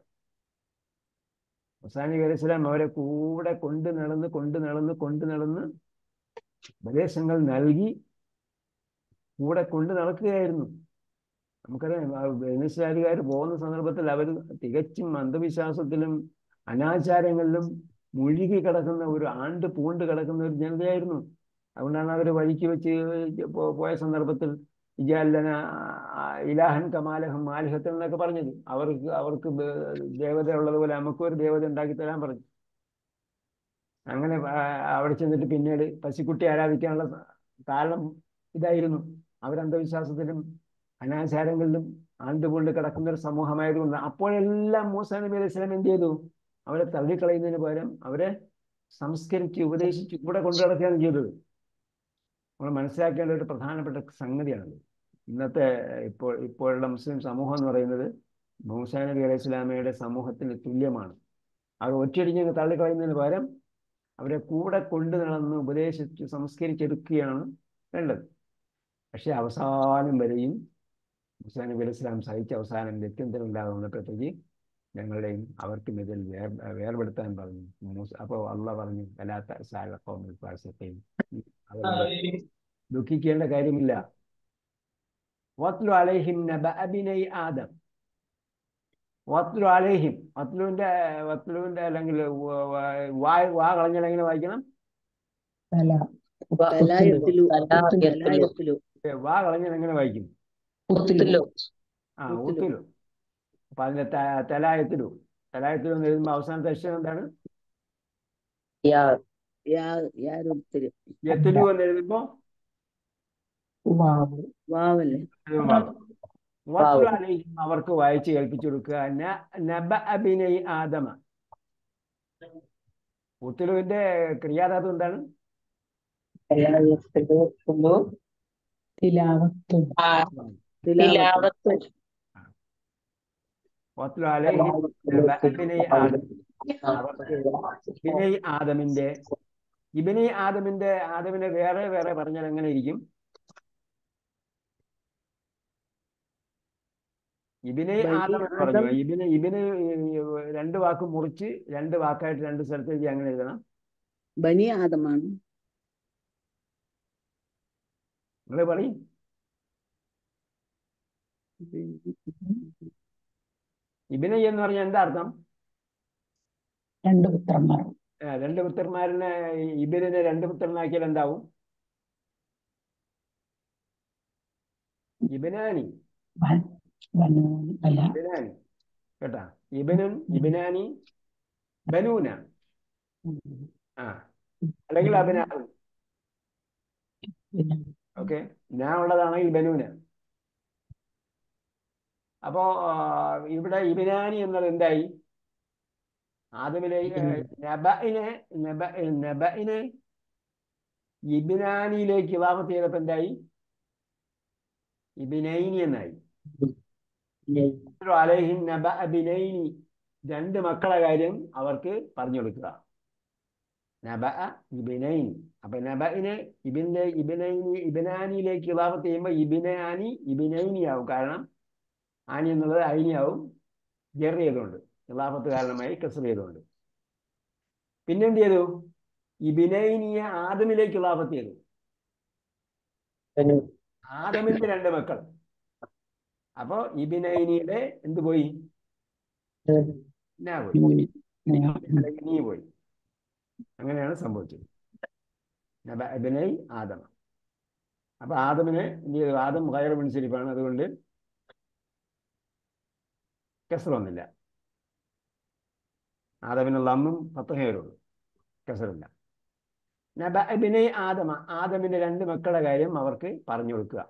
മൂസാ നബി അലൈഹി ഇസ്ലാം അവരെ കൂടെ കൊണ്ട് നടന്ന് കൊണ്ട് നടന്ന് കൊണ്ട് നടന്ന് ഉപദേശങ്ങൾ നൽകി കൂടെ കൊണ്ട് നടക്കുകയായിരുന്നു നമുക്കറിയാം ബെനിസ്ലാലുകാർ പോകുന്ന സന്ദർഭത്തിൽ അവർ തികച്ചും അന്ധവിശ്വാസത്തിലും അനാചാരങ്ങളിലും മുഴുകി കിടക്കുന്ന ഒരു ആണ്ട് പൂണ്ട് കിടക്കുന്ന ഒരു ജനതയായിരുന്നു അതുകൊണ്ടാണ് അവർ വഴിക്ക് വെച്ച് പോ- പോയ സന്ദർഭത്തിൽ ഇജാലന ഇലാഹൻ കമാലഹം മാലിഹത്തൻ എന്നൊക്കെ പറഞ്ഞത് അവർക്ക് അവർക്ക് ബ- ദേവത ഉള്ളതുപോലെ നമുക്കും ഒരു ദേവത ഉണ്ടാക്കി തരാൻ പറഞ്ഞു അങ്ങനെ ആ, അവിടെ ചെന്നിട്ട് പിന്നീട് പശുക്കുട്ടി ആരാധിക്കാനുള്ള കാരണം ഇതായിരുന്നു അവരന്ധവിശ്വാസത്തിലും അനാചാരങ്ങളിലും ആണ്ടുപൂണ്ട് കിടക്കുന്ന ഒരു സമൂഹമായതുകൊണ്ട് അപ്പോഴെല്ലാം മൂസാ നബി അലൈഹി സ്വലം എന്ത് ചെയ്തു അവരെ തള്ളിക്കളയുന്നതിന് പകരം അവരെ സംസ്കരിച്ച് ഉപദേശിച്ച് കൂടെ കൊണ്ടു നടക്കുകയാണ് ചെയ്തത് നമ്മൾ മനസ്സിലാക്കേണ്ട ഒരു പ്രധാനപ്പെട്ട സംഗതിയാണത് ഇന്നത്തെ ഇപ്പോൾ ഇപ്പോഴുള്ള മുസ്ലിം സമൂഹം എന്ന് പറയുന്നത് മൂസാ നബി അലൈഹി സ്വലാമയുടെ സമൂഹത്തിന് തുല്യമാണ് അവർ ഒറ്റയടിഞ്ഞ് തള്ളിക്കളയുന്നതിന് പകരം അവരെ കൂടെ കൊണ്ടു നടന്ന് ഉപദേശിച്ച് സംസ്കരിച്ചെടുക്കുകയാണ് വേണ്ടത് പക്ഷെ അവസാനം വരെയും മുസാ നബി അലൈഹി സ്വലാം സഹിച്ച അവസാനം വ്യത്യന്തരമില്ലാതെ വന്നപ്പോഴത്തേക്ക് ഞങ്ങളുടെയും അവർക്കും ഇതിൽ വേർ വേർപെടുത്താൻ പറഞ്ഞു മൂസ അപ്പോൾ അള്ള പറഞ്ഞു വല്ലാത്ത സാലക്കോമിൽ പാഴ്സത്തെയും ദുഃഖിക്കേണ്ട കാര്യമില്ല വത്ലു അലൈഹിം നബ അബിനൈ ആദം വത്ലു അലൈഹിം വത്ലുവിന്റെ വത്ലുവിന്റെ അല്ലെങ്കിൽ വ- വ- വാ വാ കളഞ്ഞാൽ എങ്ങനെ വായിക്കണം
തല
തലായത്തിലു
ഉത്തുലു.
തലായത്തിലു
ഏ, വാ കളഞ്ഞാൽ എങ്ങനെ വായിക്കും
ഉത്തുലു
ആ
ഉത്തുലു.
ഉത്തുലു അപ്പൊ അതിന്റെ ത- തലായത്തിലു തലായത്തിലു എന്ന് എഴുതുമ്പോൾ അവസാനത്തെ അക്ഷരം എന്താണ്
യാ യാ യാരുത്തിലു
യത്തിലു എന്ന് എഴുതുമ്പോ
വാവ്
വാവല്ലേ
വത്ലു അലൈഹിം അവർക്ക് വായിച്ച് കേൾപ്പിച്ചു കൊടുക്കുക ന- നബ അബിനൈ ആദമ ഉത്തുലുവിന്റെ ക്രിയാധാതു എന്താണ്
തലായത്തിലു
തിലാവത്തും
തിലാവത്ത്
വത്ലു അലൈഹിം നബ അബിനൈ ആദം അവർക്ക് ഇബിനൈ ആദമിന്റെ ഇബിനൈ ആദമിന്റെ ആദമിനെ വേറെ വേറെ പറഞ്ഞാൽ എങ്ങനെ ഇരിക്കും ഇബിനെ
ബനി
ആദം എന്ന്
ആദം.
പറഞ്ഞു ഇബിന് ഇബിന് രണ്ട് വാക്ക് മുറിച്ച് രണ്ട് വാക്കായിട്ട് രണ്ട് സ്ഥലത്തേക്ക് അങ്ങനെ എഴുതണം
ബനി ആദമാണ്
നിങ്ങൾ പറയും ഇബിനെ എന്ന് പറഞ്ഞാൽ എന്താ അർത്ഥം
രണ്ട് പുത്രന്മാർ
ആ, രണ്ട് പുത്രന്മാരിനെ ഇബിനെ രണ്ട് പുത്രനാക്കിയാൽ എന്താവും ഇബിനാനി
വൻ- വനു അല്ല
ഇബിനാനി കേട്ടാ ഇബിനുൻ ഇബിനാനി ബനൂന ആ അല്ലെങ്കിൽ അബിനാവും
പിന്നെ
ഓക്കെ ഞാൻ ഉള്ളതാണെങ്കിൽ ബനൂന അപ്പോ ആ, ഇവിടെ ഇബിനാനി എന്നത് എന്തായി ആദമിലേക്ക് നബഇനെ നബ നബഇനെ ഇബിനാനിയിലേക്ക് ഇവാമത്ത് ചെയ്തപ്പോ എന്തായി ഇബിനൈനി എന്നായി അലൈഹിൻ നബ അബിനൈനി രണ്ട് മക്കളെ കാര്യം അവർക്ക് പറഞ്ഞു കൊടുക്കുക നബ ഇബിനൈനി അപ്പൊ നബഇനെ ഇബിന്റെ ഇബിനൈനി ഇബിനാനിയിലേക്ക് ഇവാമത്ത് ചെയ്യുമ്പോൾ ഇബിനാനി ഇബിനൈനി ആവും കാരണം ആനി എന്നുള്ളത് ഐനിയാവും ജെർ ചെയ്തുകൊണ്ട് ഇലാഫത്ത് കാരണമായി കസർ ചെയ്തുകൊണ്ട് പിന്നെ എന്ത് ചെയ്തു ഇബിനൈനിയെ ആദമിലേക്ക് ഇലാഫത്ത് ചെയ്തു ആദമിന്റെ രണ്ട് മക്കൾ അപ്പോ ഇബിനൈനിയുടെ എന്ത് പോയി നാ പോയി
നൂന്. ഞാൻ
അല്ലെങ്കിൽ നീ പോയി അങ്ങനെയാണ് സംഭവിച്ചത് നബ ഇബിനൈ ആദമ അപ്പൊ ആദമിനെ എന്ത് ചെയ്തു ആദം ഹയർ മുൻസിരിപ്പാണ് അതുകൊണ്ട് കെസർ വന്നില്ല ആദമിനുള്ള അന്നും പത്ത് ഹെയറുള്ളൂ കെസറില്ല നബിനെ ആദമ ആദമിന്റെ രണ്ട് മക്കളുടെ കാര്യം അവർക്ക് പറഞ്ഞു കൊടുക്കുക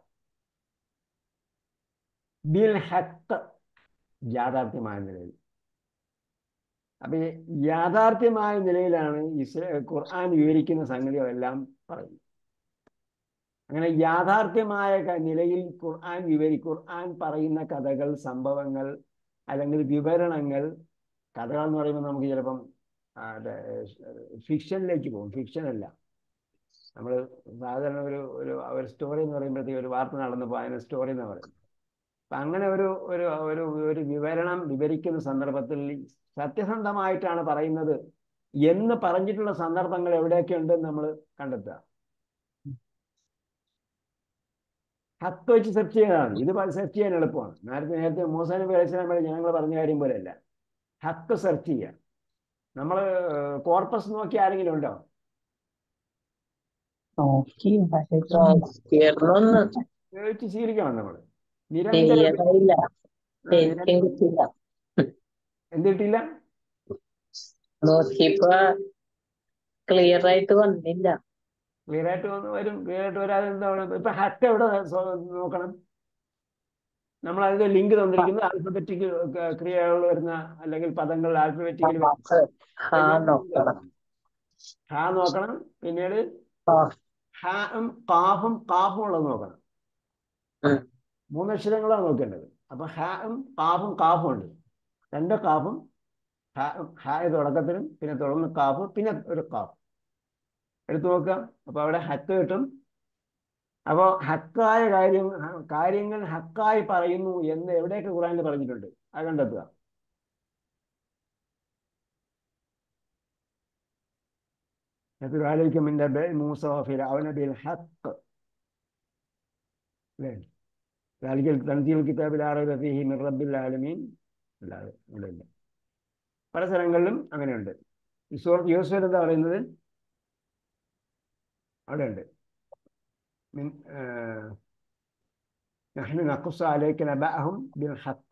ബിൽ ഹക്ക് യാഥാർത്ഥ്യമായ നിലയിൽ അപ്പൊ ഈ യാഥാർത്ഥ്യമായ നിലയിലാണ് ഇസ്ര ഖുർആൻ വിവരിക്കുന്ന സംഗതികളെല്ലാം പറയുന്നത് അങ്ങനെ യാഥാർത്ഥ്യമായ ക- നിലയിൽ ഖുർആൻ വിവരി ഖുർആൻ പറയുന്ന കഥകൾ സംഭവങ്ങൾ അല്ലെങ്കിൽ വിവരണങ്ങൾ കഥകൾ എന്ന് പറയുമ്പോൾ നമുക്ക് ചിലപ്പം ഫിക്ഷനിലേക്ക് പോകും ഫിക്ഷൻ അല്ല നമ്മൾ സാധാരണ ഒരു ഒരു ഒരു സ്റ്റോറി എന്ന് പറയുമ്പോഴത്തേക്ക് ഒരു വാർത്ത നടന്നപ്പോൾ അതിനെ സ്റ്റോറി എന്ന് പറയും അപ്പൊ അങ്ങനെ ഒരു ഒരു ഒരു ഒരു വിവരണം വിവരിക്കുന്ന സന്ദർഭത്തിൽ സത്യസന്ധമായിട്ടാണ് പറയുന്നത് എന്ന് പറഞ്ഞിട്ടുള്ള സന്ദർഭങ്ങൾ എവിടെയൊക്കെ ഉണ്ടെന്ന് നമ്മൾ കണ്ടെത്തുക ഹക്ക് വെച്ച് സെർച്ച് ചെയ്യാനാണ് ഇത് സെർച്ച് ചെയ്യാൻ എളുപ്പമാണ് നേരത്തെ നേരത്തെ മൂസാ നബി അലൈഹി സ്വലാം വഴി ജനങ്ങൾ പറഞ്ഞ കാര്യം പോലെയല്ല ഹക്ക് സെർച്ച് ചെയ്യുക നമ്മൾ കോർപ്പസ് നോക്കി ആരെങ്കിലും ഉണ്ടോ
നോക്കി പക്ഷേ
തീർന്നൊന്ന്
ഉപയോഗിച്ച് ശീലിക്കണം നമ്മൾ നിരന്തരം
ചെയ്യണില്ല
ആ,
എനിക്കും
നിരന്തരം-
കിട്ടില്ല
എന്ത് കിട്ടിയില്ല
നോക്കിയപ്പോ ക്ലിയർ ആയിട്ട് വന്നില്ല
ക്ലിയർ ആയിട്ട് വന്ന് വരും ക്ലിയർ ആയിട്ട് വരാതെ എന്താണ് ഇപ്പൊ ഹക്ക് എവിടെ സോ- നോക്കണം നമ്മൾ അതിന്റെ ലിങ്ക് തന്നിരിക്കുന്നത് ആൽഫബറ്റിക് ക്രിയകൾ വരുന്ന അല്ലെങ്കിൽ പദങ്ങൾ ആൽഫബറ്റിക്കൽ
ഹാ നോക്കണം
ഹാ നോക്കണം പിന്നീട്
ആ.
ഹായും കാഫും കാഫും ഉള്ളത് നോക്കണം
ഉം.
മൂന്നക്ഷരങ്ങളാണ് നോക്കേണ്ടത് അപ്പൊ ഹായും കാഫും കാഫും ഉണ്ട് രണ്ട് കാഫും ഹായ തുടക്കത്തിലും പിന്നെ തുടർന്ന് കാഫ് പിന്നെ ഒരു കാഫ് എടുത്തു നോക്കുക അപ്പൊ അവിടെ ഹക്ക് കിട്ടും അപ്പോ ഹക്കായ കാര്യം ഹ- കാര്യങ്ങൾ ഹക്കായി പറയുന്നു എന്ന് എവിടെയൊക്കെ ഖുറാനിൽ പറഞ്ഞിട്ടുണ്ട് അത് കണ്ടെത്തുക يتلو عليكم من نبأ موسى وفرعون بالحق ല്ലേ? ذلك تنزيل الكتاب لا ريب فيه من رب العالمين അല്ലാതെ ഇവിടെ ഇല്ല പല സ്ഥലങ്ങളിലും അങ്ങനെയുണ്ട് ഈ സൂറത്ത് യൂസുഫ് എന്താ പറയുന്നത് അവിടെ ഉണ്ട് من آه نحن نقص عليك نبأهم بالحق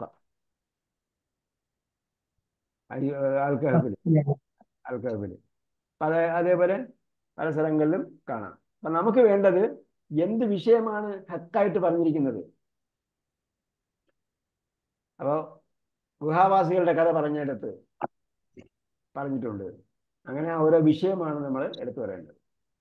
ആൽക്കഹബിൽ ആൽക്കഹബിൽ അതേ അതേപോലെ പല സ്ഥലങ്ങളിലും കാണാം അപ്പൊ നമുക്ക് വേണ്ടത് എന്ത് വിഷയമാണ് ഹക്കായിട്ട് പറഞ്ഞിരിക്കുന്നത് അപ്പോൾ ഗുഹാവാസികളുടെ കഥ പറഞ്ഞെടുത്ത് പറഞ്ഞിട്ടുണ്ട് അങ്ങനെ ആ ഓരോ വിഷയമാണ് നമ്മൾ എടുത്തു വരേണ്ടത്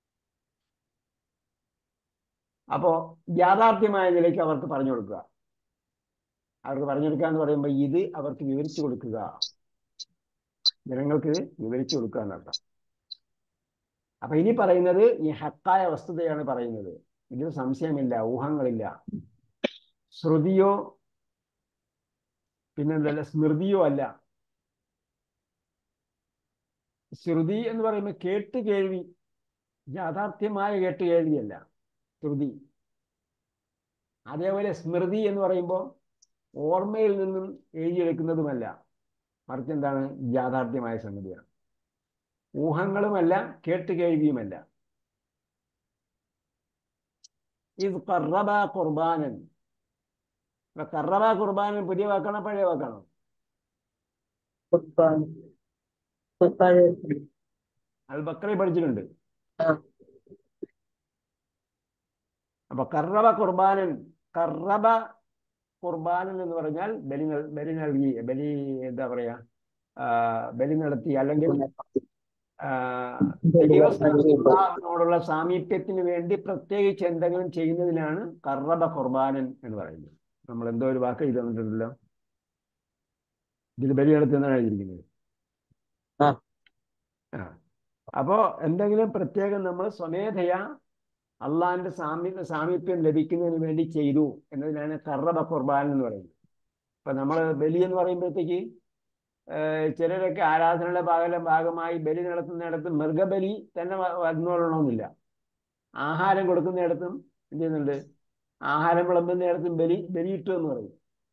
അപ്പോ യാഥാർത്ഥ്യമായ നിലയ്ക്ക് അവർക്ക് പറഞ്ഞു കൊടുക്കുക അവർക്ക് പറഞ്ഞു കൊടുക്കുക എന്ന് പറയുമ്പോൾ ഇത് അവർക്ക് വിവരിച്ചു കൊടുക്കുക ജനങ്ങൾക്ക് വിവരിച്ചു കൊടുക്കുക എന്നർത്ഥം അപ്പൊ ഇനി പറയുന്നത് ഈ ഹക്കായ വസ്തുതയാണ് പറയുന്നത് ഇതിൽ സംശയമില്ല ഊഹങ്ങളില്ല ശ്രുതിയോ പിന്നെന്തല്ല സ്മൃതിയോ അല്ല ശ്രുതി എന്ന് പറയുമ്പോൾ കേട്ട് കേൾവി യാഥാർത്ഥ്യമായ കേട്ട് കേൾവിയല്ല ശ്രുതി അതേപോലെ സ്മൃതി എന്ന് പറയുമ്പോൾ ഓർമ്മയിൽ നിന്നും എഴുതിയെടുക്കുന്നതുമല്ല മറിച്ച് എന്താണ് യാഥാർത്ഥ്യമായ സംഗതിയാണ് ഊഹങ്ങളുമല്ല കേട്ട് കേൾവിയുമല്ല ഇത് കറബ കുർബാനൻ കറബ കുർബാനൻ പുതിയ വാക്കാണോ പഴയ വാക്കാണോ
കുർബാന കുർബാന
അത് ബക്കറി പഠിച്ചിട്ടുണ്ട്
ആ.
അപ്പൊ കറബ കുർബാനൻ കറബ കുർബാനൻ എന്ന് പറഞ്ഞാൽ ബലി നൽ- ബലി നൽകി ബലി എന്താ പറയാ ആ, ബലി നടത്തി അല്ലെങ്കിൽ ആ, ദൈവത്തോടുള്ള സാമീപ്യത്തിന് വേണ്ടി പ്രത്യേകിച്ച് എന്തെങ്കിലും ചെയ്യുന്നതിനാണ് കറബ കുർബാനൻ എന്ന് പറയുന്നത് നമ്മൾ എന്തോ ഒരു വാക്ക് എഴുതി തന്നിട്ടുണ്ടല്ലോ ഇതിൽ ബലി നടത്തുന്നതാണ് എഴുതിയിരിക്കുന്നത്
ആ.
ആ അപ്പോ എന്തെങ്കിലും പ്രത്യേകം നമ്മൾ സ്വമേധയാ അള്ളാന്റെ സാമീ സാമീപ്യം ലഭിക്കുന്നതിന് വേണ്ടി ചെയ്തു എന്നതിനാണ് കറബ കുർബാൻ എന്ന് പറയുന്നത് അപ്പൊ നമ്മൾ ബലി എന്ന് പറയുമ്പോഴത്തേക്ക് ഏഹ് ചിലരൊക്കെ ആരാധനയുടെ ഭാഗ ഭാഗമായി ബലി നടത്തുന്നിടത്ത് മൃഗബലി തന്നെ വ- വന്നോളണമെന്നില്ല ആഹാരം കൊടുക്കുന്നിടത്തും എന്ത് ചെയ്യുന്നുണ്ട് ആഹാരം വിളമ്പുന്നിടത്തും ബലി ബലിയിട്ടു എന്ന് പറയും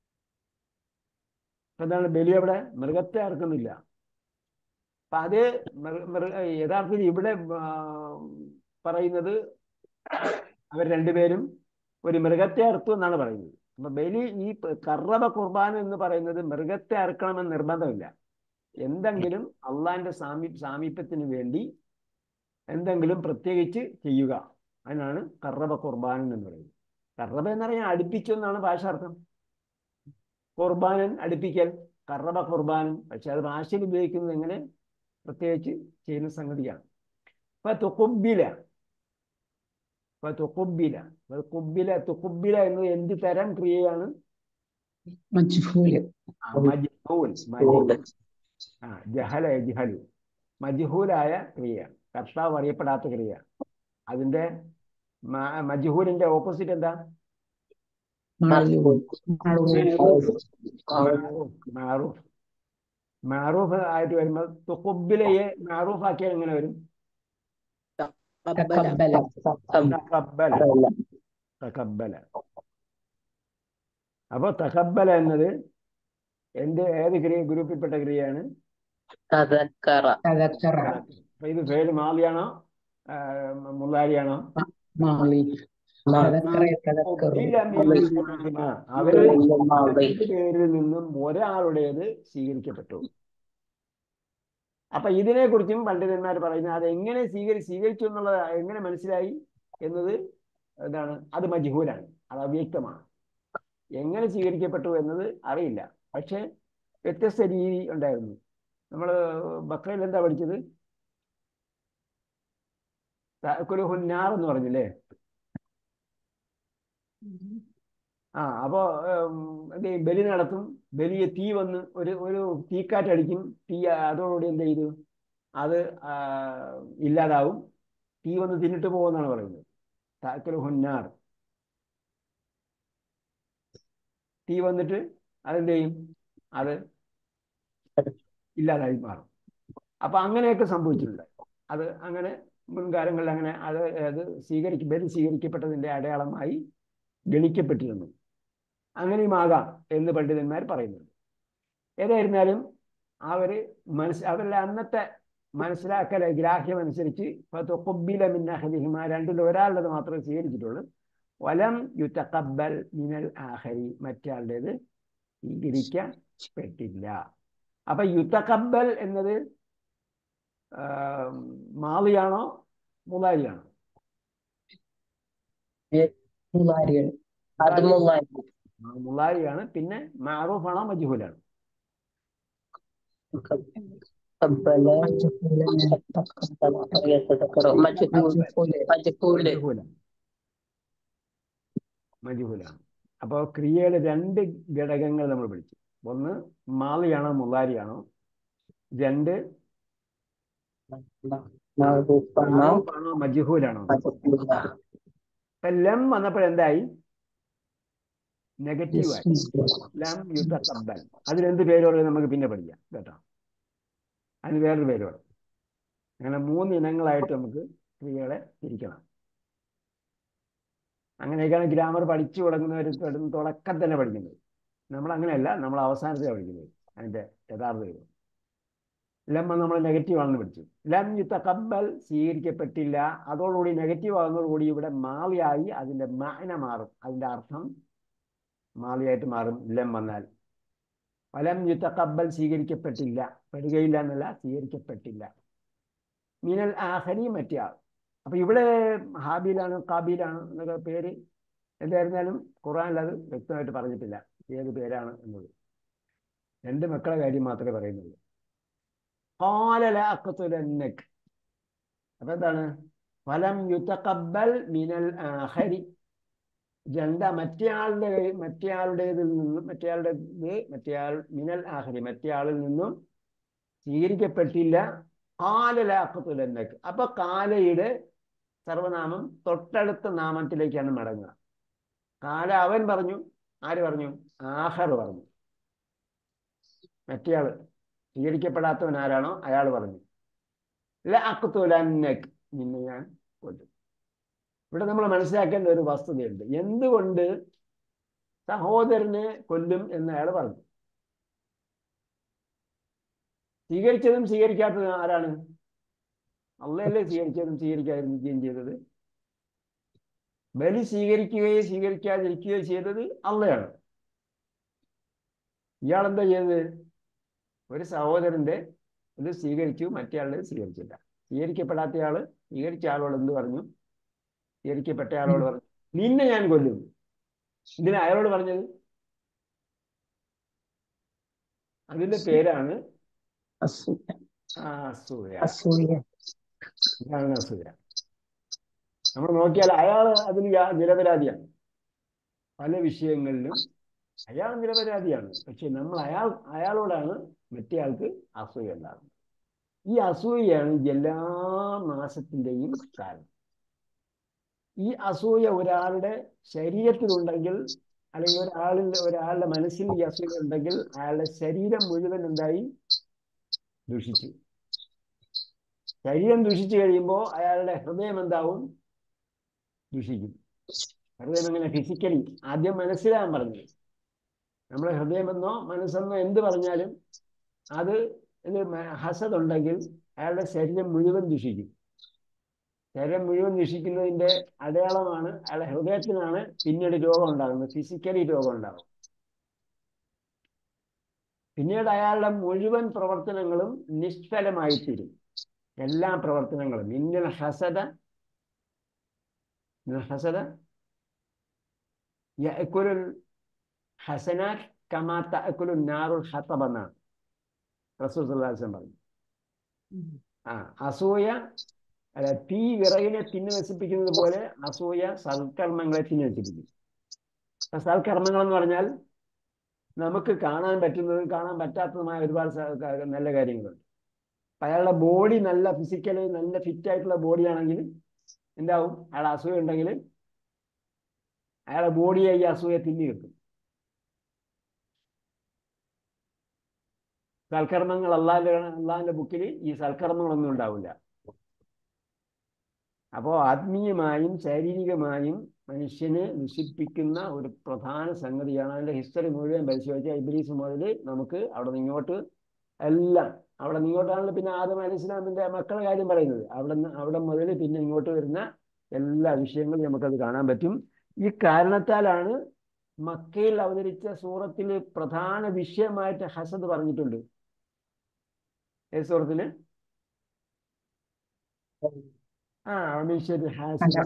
അപ്പൊ എന്താണ് ബലി അവിടെ മൃഗത്തെ അറക്കുന്നില്ല അപ്പൊ അത് മൃ- മൃ- യഥാർത്ഥത്തിൽ ഇവിടെ ആ, പറയുന്നത് അവർ രണ്ടുപേരും ഒരു മൃഗത്തെ അറുത്തു എന്നാണ് പറയുന്നത് അപ്പൊ ബലി ഈ പ- കറബ കുർബാന എന്ന് പറയുന്നത് മൃഗത്തെ അറുക്കണമെന്ന് നിർബന്ധമില്ല എന്തെങ്കിലും അള്ളാന്റെ സാമീ സാമീപ്യത്തിന് വേണ്ടി എന്തെങ്കിലും പ്രത്യേകിച്ച് ചെയ്യുക അതിനാണ് കറബ കുർബാനൻ എന്ന് പറയുന്നത് കറബ എന്ന് പറഞ്ഞാൽ അടുപ്പിച്ചു എന്നാണ് ഭാഷ അർത്ഥം കുർബാനൻ അടുപ്പിക്കൽ കറബ കുർബാനൻ പക്ഷെ അത് ഭാഷയിൽ ഉപയോഗിക്കുന്നത് എങ്ങനെ പ്രത്യേകിച്ച് ചെയ്യുന്ന സംഗതിയാണ് അപ്പൊ തുക്കുബില അപ്പൊ തുക്കുബില അപ്പൊ കുബില തുക്കുബില എന്നത് എന്ത് തരം ക്രിയയാണ്
മജ്ഹൂല്
ആ, മജ്ഹൂൽ മജ്ഹൂൽ ആ ജഹല ജഹലു മജ്ഹൂലായ ക്രിയ കർത്താവ് അറിയപ്പെടാത്ത ക്രിയ അതിന്റെ മ- മജ്ഹൂലിന്റെ ഓപ്പോസിറ്റ് എന്താ
മാളൂം മാളൂം
മാറൂഫ് മാറൂഫ് ആയിട്ട് വരുമ്പോൾ തുക്കുബിലയെ മാറൂഫ് ആക്കിയാൽ എങ്ങനെ വരും
قبل
തക്കബല
തകബ്ബല തകബ്ബല അപ്പൊ തകബ്ബല എന്നത് എന്ത് ഏത് ക്രിയ ഗ്രൂപ്പിൽപ്പെട്ട ക്രിയയാണ്
تذكر
തദക്കറ
അപ്പൊ ഇത് ഫേല് മാലിയാണോ മുല്ലാരിയാണോ
മാളി തദക്കറ തദക്കറു
അവര്
الماضي
പേരിൽ നിന്നും ഒരാളുടേത് സ്വീകരിക്കപ്പെട്ടു അപ്പൊ ഇതിനെ കുറിച്ചും പണ്ഡിതന്മാർ പറയുന്നത് അത് എങ്ങനെ സ്വീകരി സ്വീകരിച്ചു എന്നുള്ളത് എങ്ങനെ മനസ്സിലായി എന്നത് എന്താണ് അത് മജ്ഹൂലാണ് അത് അവ്യക്തമാണ് എങ്ങനെ സ്വീകരിക്കപ്പെട്ടു എന്നത് അറിയില്ല പക്ഷെ വ്യത്യസ്ത രീതി ഉണ്ടായിരുന്നു നമ്മൾ ബക്രയിൽ എന്താ പഠിച്ചത് കുലുഹുന്നാർ എന്ന് പറഞ്ഞില്ലേ ആ അപ്പോ ഉം, എന്ത് ചെയ്യും ബലി നടത്തും ബലിയെ തീ വന്ന് ഒരു ഒരു തീക്കാറ്റടിക്കും തീ അതോടുകൂടി എന്ത് ചെയ്തു അത് ആ, ഇല്ലാതാവും തീ വന്ന് തിന്നിട്ട് പോകുമെന്നാണ് പറയുന്നത് താക്കൽ ഹുന്നാർ തീ വന്നിട്ട് അതെന്ത് ചെയ്യും അത് ഇല്ലാതായി മാറും അപ്പൊ അങ്ങനെയൊക്കെ സംഭവിച്ചിട്ടുണ്ട് അത് അങ്ങനെ മുൻകാലങ്ങളിൽ അങ്ങനെ അത് അത് സ്വീകരിക്കും ബലി സ്വീകരിക്കപ്പെട്ടതിന്റെ അടയാളമായി ഗണിക്കപ്പെട്ടിരുന്നു അങ്ങനെയുമാകാം എന്ന് പണ്ഡിതന്മാർ പറയുന്നുണ്ട് ഏതായിരുന്നാലും അവര് മനസ് അവരുടെ അന്നത്തെ മനസ്സിലാക്കൽ ഗ്രാഹ്യം അനുസരിച്ച് തൊക്കൊബില മിന്നഹദിഹിമ രണ്ടിൽ ഒരാളുടേത് മാത്രമേ സ്വീകരിച്ചിട്ടുള്ളൂ വലം യുത്തക്കബൽ മിനൽ ആഹരി മറ്റയാളുടേത് സ്വീകരിക്കപ്പെട്ടില്ല അപ്പൊ യുത്തക്കബൽ എന്നത് ആ, മാളിയാണോ മുതാരിയാണോ
മുതാരികൾ
അത് മുള്ളാരി
മുള്ളാരിയാണ് പിന്നെ മാറൂഫാണോ മജുഹൂലാണോ
قبل
മജ്ഹൂല് തക്കബല
يتذكر مجهول
മജ്ഹൂല്
مجهول
മജുഹൂലാണ് മജുഹൂലാണ് അപ്പോൾ ക്രിയയുടെ രണ്ട് ഘടകങ്ങൾ നമ്മൾ പഠിച്ചു ഒന്ന് മാളിയാണോ മുള്ളാരിയാണോ രണ്ട്
معروفنا
മാറൂഫാണോ മജുഹൂലാണോ
مجهول
അപ്പൊ ലം വന്നപ്പോഴെന്തായി നെഗറ്റീവായി ലം യുദ്ധക്കബൽ അതിനെന്ത് പേര് പറയും നമുക്ക് പിന്നെ പഠിക്കാം കേട്ടോ അതിന് വേറൊരു പേര് പറയും അങ്ങനെ മൂന്ന് ഇനങ്ങളായിട്ട് നമുക്ക് ക്രിയകളെ തിരിക്കണം അങ്ങനെയൊക്കെയാണ് ഗ്രാമർ പഠിച്ചു തുടങ്ങുന്നവർ തുടക്കം തന്നെ പഠിക്കുന്നത് നമ്മൾ അങ്ങനെയല്ല നമ്മൾ അവസാനത്തെ പഠിക്കുന്നത് അതിന്റെ യഥാർത്ഥ രൂപം ലം നമ്മൾ നെഗറ്റീവ് ആണെന്ന് പഠിച്ചു ലം യുത്തക്കബൽ സ്വീകരിക്കപ്പെട്ടില്ല അതോടുകൂടി നെഗറ്റീവ് ആകുന്നതോടുകൂടി ഇവിടെ മാളിയായി അതിന്റെ മാന മാറും അതിന്റെ അർത്ഥം മാളിയായിട്ട് മാറും ലം വന്നാൽ ഫലം യുത്തക്കബൽ സ്വീകരിക്കപ്പെട്ടില്ല പെടുകയില്ല എന്നല്ല സ്വീകരിക്കപ്പെട്ടില്ല മീനൽ ആഹരി മറ്റേ ആൾ അപ്പൊ ഇവിടെ ഹാബിലാണ് കാബിലാണ് എന്നൊക്കെ പേര് എന്തായിരുന്നാലും ഖുറാനിൽ അത് വ്യക്തമായിട്ട് പറഞ്ഞിട്ടില്ല ഏത് പേരാണ് എന്നത് രണ്ട് മക്കളെ കാര്യം മാത്രമേ പറയുന്നുള്ളൂ ഖാലലഅഖ്തുലന്നക് അപ്പൊ എന്താണ് ഫലം യുത്തക്കബൽ മിനൽ ആഹരി രണ്ട മറ്റേയാളുടെ കൈ- മറ്റേയാളുടേതിൽ നിന്നും മറ്റേയാളുടെ ഇത് മറ്റേയാൾ മിനൽ ആഹരി മറ്റേയാളിൽ നിന്നും സ്വീകരിക്കപ്പെട്ടില്ല കാലലാക്കത്തുലന്നക്ക് അപ്പൊ കാലയുടെ സർവനാമം തൊട്ടടുത്ത നാമത്തിലേക്കാണ് മടങ്ങുക കാല അവൻ പറഞ്ഞു ആര് പറഞ്ഞു ആഹർ പറഞ്ഞു മറ്റേയാള് സ്വീകരിക്കപ്പെടാത്തവൻ ആരാണോ അയാൾ പറഞ്ഞു ലഅഖ്തുലന്നക് നിന്നെ ഞാൻ കൊല്ലും ഇവിടെ നമ്മൾ മനസ്സിലാക്കേണ്ട ഒരു വസ്തുതയുണ്ട് എന്തുകൊണ്ട് സഹോദരനെ കൊല്ലും എന്ന് അയാൾ പറഞ്ഞു സ്വീകരിച്ചതും സ്വീകരിക്കാത്തതും ആരാണ് അള്ളയല്ലേ സ്വീകരിച്ചതും സ്വീകരിക്കാതിരിക്കുകയും ചെയ്തത് ബലി സ്വീകരിക്കുകയോ സ്വീകരിക്കാതിരിക്കുകയോ ചെയ്തത് അള്ളയാണ് ഇയാൾ എന്താ ചെയ്തത് ഒരു സഹോദരന്റെ ഇത് സ്വീകരിച്ചു മറ്റേ ആളുടെ സ്വീകരിച്ചില്ല സ്വീകരിക്കപ്പെടാത്ത ആള് സ്വീകരിച്ച ആളോട് എന്ത് പറഞ്ഞു സ്വീകരിക്കപ്പെട്ട ആളോട് പറഞ്ഞു നിന്നെ ഞാൻ കൊല്ലും ഇതിന് അയാളോട് പറഞ്ഞത് അതിന്റെ പേരാണ്
അസൂയ
ആ, അസൂയ
അസൂയ
ഇതാണ് അസൂയ നമ്മൾ നോക്കിയാൽ അയാൾ അതിന് യാ- നിരപരാധിയാണ് പല വിഷയങ്ങളിലും അയാൾ നിരപരാധിയാണ് പക്ഷെ നമ്മൾ അയാൾ അയാളോടാണ് മറ്റേ ആൾക്ക് അസൂയ ഉണ്ടാകുന്നത് ഈ അസൂയയാണ് എല്ലാ നാശത്തിന്റെയും കാരണം ഈ അസൂയ ഒരാളുടെ ശരീരത്തിലുണ്ടെങ്കിൽ അല്ലെങ്കിൽ ഒരാളിൽ ഒരാളുടെ മനസ്സിൽ ഈ അസൂയ ഉണ്ടെങ്കിൽ അയാളുടെ ശരീരം മുഴുവൻ എന്തായി ദുഷിച്ചു ശരീരം ദുഷിച്ചു കഴിയുമ്പോൾ അയാളുടെ ഹൃദയം എന്താവും ദുഷിക്കും ഹൃദയം എങ്ങനെ ഫിസിക്കലി ആദ്യം മനസ്സിലാകാൻ പറഞ്ഞത് നമ്മുടെ ഹൃദയമെന്നോ മനസ്സെന്നോ എന്ത് പറഞ്ഞാലും അത് ഇത് മ- ഹസദ് ഉണ്ടെങ്കിൽ അയാളുടെ ശരീരം മുഴുവൻ ദുഷിക്കും ശരീരം മുഴുവൻ ദുഷിക്കുന്നതിന്റെ അടയാളമാണ് അയാളുടെ ഹൃദയത്തിനാണ് പിന്നീട് രോഗം ഉണ്ടാകുന്നത് ഫിസിക്കലി രോഗം ഉണ്ടാകും പിന്നീട് അയാളുടെ മുഴുവൻ പ്രവർത്തനങ്ങളും നിഷ്ഫലമായി തീരും എല്ലാ പ്രവർത്തനങ്ങളും ഇന്നൽ ഹസദ ഇന്നൽ ഹസദ യഅ്കുലുൽ ഹസനാത്ത് കമാ തഅ്കുലു നാറുൽ ഹതബ എന്നാണ് റസൂൽ സല്ലല്ലാഹു അലൈഹി വസല്ലം പറഞ്ഞു ആ അസൂയ അല്ല തീ വിറകിനെ തിന്നു നശിപ്പിക്കുന്നത് പോലെ അസൂയ സൽക്കർമ്മങ്ങളെ തിന്നു നശിപ്പിക്കും അപ്പൊ സൽക്കർമ്മങ്ങൾ എന്ന് പറഞ്ഞാൽ നമുക്ക് കാണാൻ പറ്റുന്നതും കാണാൻ പറ്റാത്തതുമായ ഒരുപാട് സ- ക- നല്ല കാര്യങ്ങളുണ്ട് അപ്പൊ അയാളുടെ ബോഡി നല്ല ഫിസിക്കലി നല്ല ഫിറ്റ് ആയിട്ടുള്ള ബോഡി ആണെങ്കിൽ എന്താവും അയാളെ അസൂയ ഉണ്ടെങ്കിൽ അയാളുടെ ബോഡിയെ ഈ അസൂയ തിന്നി കിട്ടും സൽക്കർമ്മങ്ങൾ അള്ളാഹിന്റെ അള്ളാഹിന്റെ ബുക്കിൽ ഈ സൽക്കർമ്മങ്ങളൊന്നും ഉണ്ടാവില്ല അപ്പോൾ ആത്മീയമായും ശാരീരികമായും മനുഷ്യനെ നശിപ്പിക്കുന്ന ഒരു പ്രധാന സംഗതിയാണ് അതിന്റെ ഹിസ്റ്ററി മുഴുവൻ പരിശോധിച്ചാൽ ഇബ്ലീസ് മുതൽ നമുക്ക് അവിടെ നിന്ന് ഇങ്ങോട്ട് എല്ലാം അവിടെ നിന്ന് ഇങ്ങോട്ടാണല്ലോ പിന്നെ ആദം അലി ഇസ്ലാമിന്റെ മക്കളുടെ കാര്യം പറയുന്നത് അവിടെ നിന്ന് അവിടെ മുതൽ പിന്നെ ഇങ്ങോട്ട് വരുന്ന എല്ലാ വിഷയങ്ങളും നമുക്കത് കാണാൻ പറ്റും ഈ കാരണത്താലാണ് മക്കയിൽ അവതരിച്ച സൂറത്തിൽ പ്രധാന വിഷയമായിട്ട് ഹസദ് പറഞ്ഞിട്ടുണ്ട് ഏത് സൂറത്തില് ആ അമിഷത് ഹാസിദ്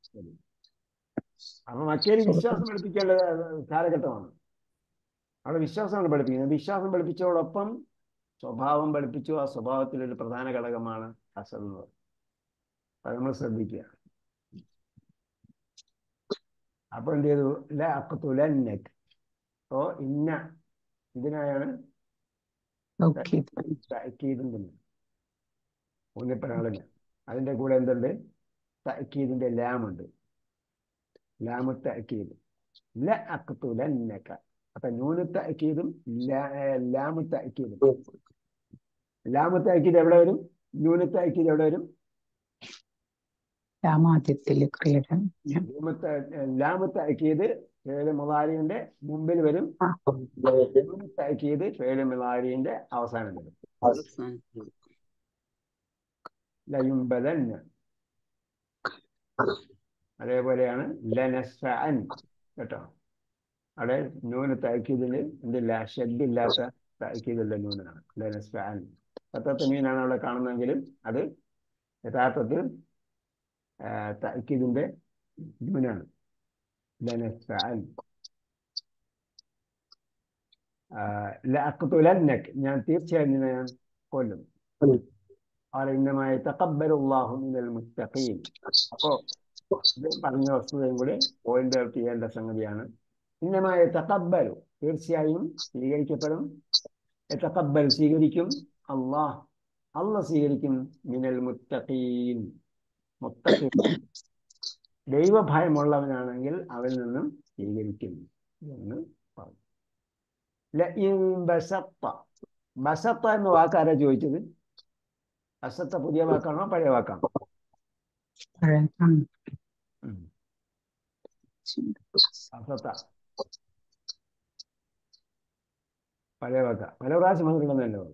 അപ്പൊ മക്കയിൽ വിശ്വാസം പഠിപ്പിക്കേണ്ട കാലഘട്ടമാണ് അവിടെ വിശ്വാസമാണ് പഠിപ്പിക്കുന്നത് വിശ്വാസം പഠിപ്പിച്ചതോടൊപ്പം സ്വഭാവം പഠിപ്പിച്ചു ആ സ്വഭാവത്തിലൊരു പ്രധാന ഘടകമാണ് ഹസദ് എന്ന് പറയുന്നത് അത് നമ്മൾ ശ്രദ്ധിക്കുക അപ്പൊ എന്ത് ചെയ്തു ലഅഖ്തുലന്നക ഓ ഇന്ന ഇതിനായാണ് തഅക്കീദും തന്നെ ഊന്നിപ്പറകളില്ല അതിന്റെ കൂടെ എന്തുണ്ട് തഅക്കീദിന്റെ ലാമുണ്ട് ലാമു തഅക്കീദ് ലഅഖ്തുലന്നക അപ്പൊ നൂന് തഅക്കീദും ലാമു തഅക്കീദും ലാമു തഅക്കീദ് എവിടെ വരും നൂന് തഅക്കീദ് എവിടെ വരും
രാമാദ്യത്തിൽ ക്രീഡ
ലാമു തഅക്കീദ് ഫേല് മുളാരിന്റെ മുമ്പിൽ വരും നൂന് തഅക്കീദ് ഫേല് മുളാരിന്റെ അവസാനം വരും ലയുംബലന്ന അതേപോലെയാണ് ലനസ്ഫഅൻ കേട്ടോ അവിടെ നൂന് താക്കീതിൽ എന്തില്ല ഷെഡില്ലാത്ത താക്കീതുള്ള നൂനാണ് ലനസ്ഫഅൻ പത്തത്തെ മീനാണ് അവിടെ കാണുന്നതെങ്കിലും അത് യഥാർത്ഥത്തിൽ താക്കീതിന്റെ നൂനാണ് ലനസ്ഫഅൻ ലഅഖ്തുലന്നക് ഞാൻ തീർച്ചയായും നിന്നെ ഞാൻ കൊല്ലും قال إنما يتقبل الله من المتقين അപ്പോ ഇത് പറഞ്ഞ വസ്തുതയും കൂടി പോയിന്റ് ഔട്ട് ചെയ്യേണ്ട സംഗതിയാണ് ഇന്നമായ തക്കബലു തീർച്ചയായും സ്വീകരിക്കപ്പെടും തക്കബൽ സ്വീകരിക്കും അള്ളാഹ് അള്ള സ്വീകരിക്കും മിനൽ മുത്തഖീൻ മുത്തഖീൻ ദൈവഭയമുള്ളവനാണെങ്കിൽ അവനിൽ നിന്നും സ്വീകരിക്കും എന്ന് പറഞ്ഞു ലഇൻ ബസത്ത ബസത്ത എന്ന വാക്കാരാ ചോദിച്ചത് ബസത്ത പുതിയ വാക്കാണോ പഴയ വാക്കാണോ ഉം. ബസത്ത പഴയ വാക്ക പല പ്രാവശ്യം വന്നിട്ടുണ്ടെന്നല്ലേ പറഞ്ഞു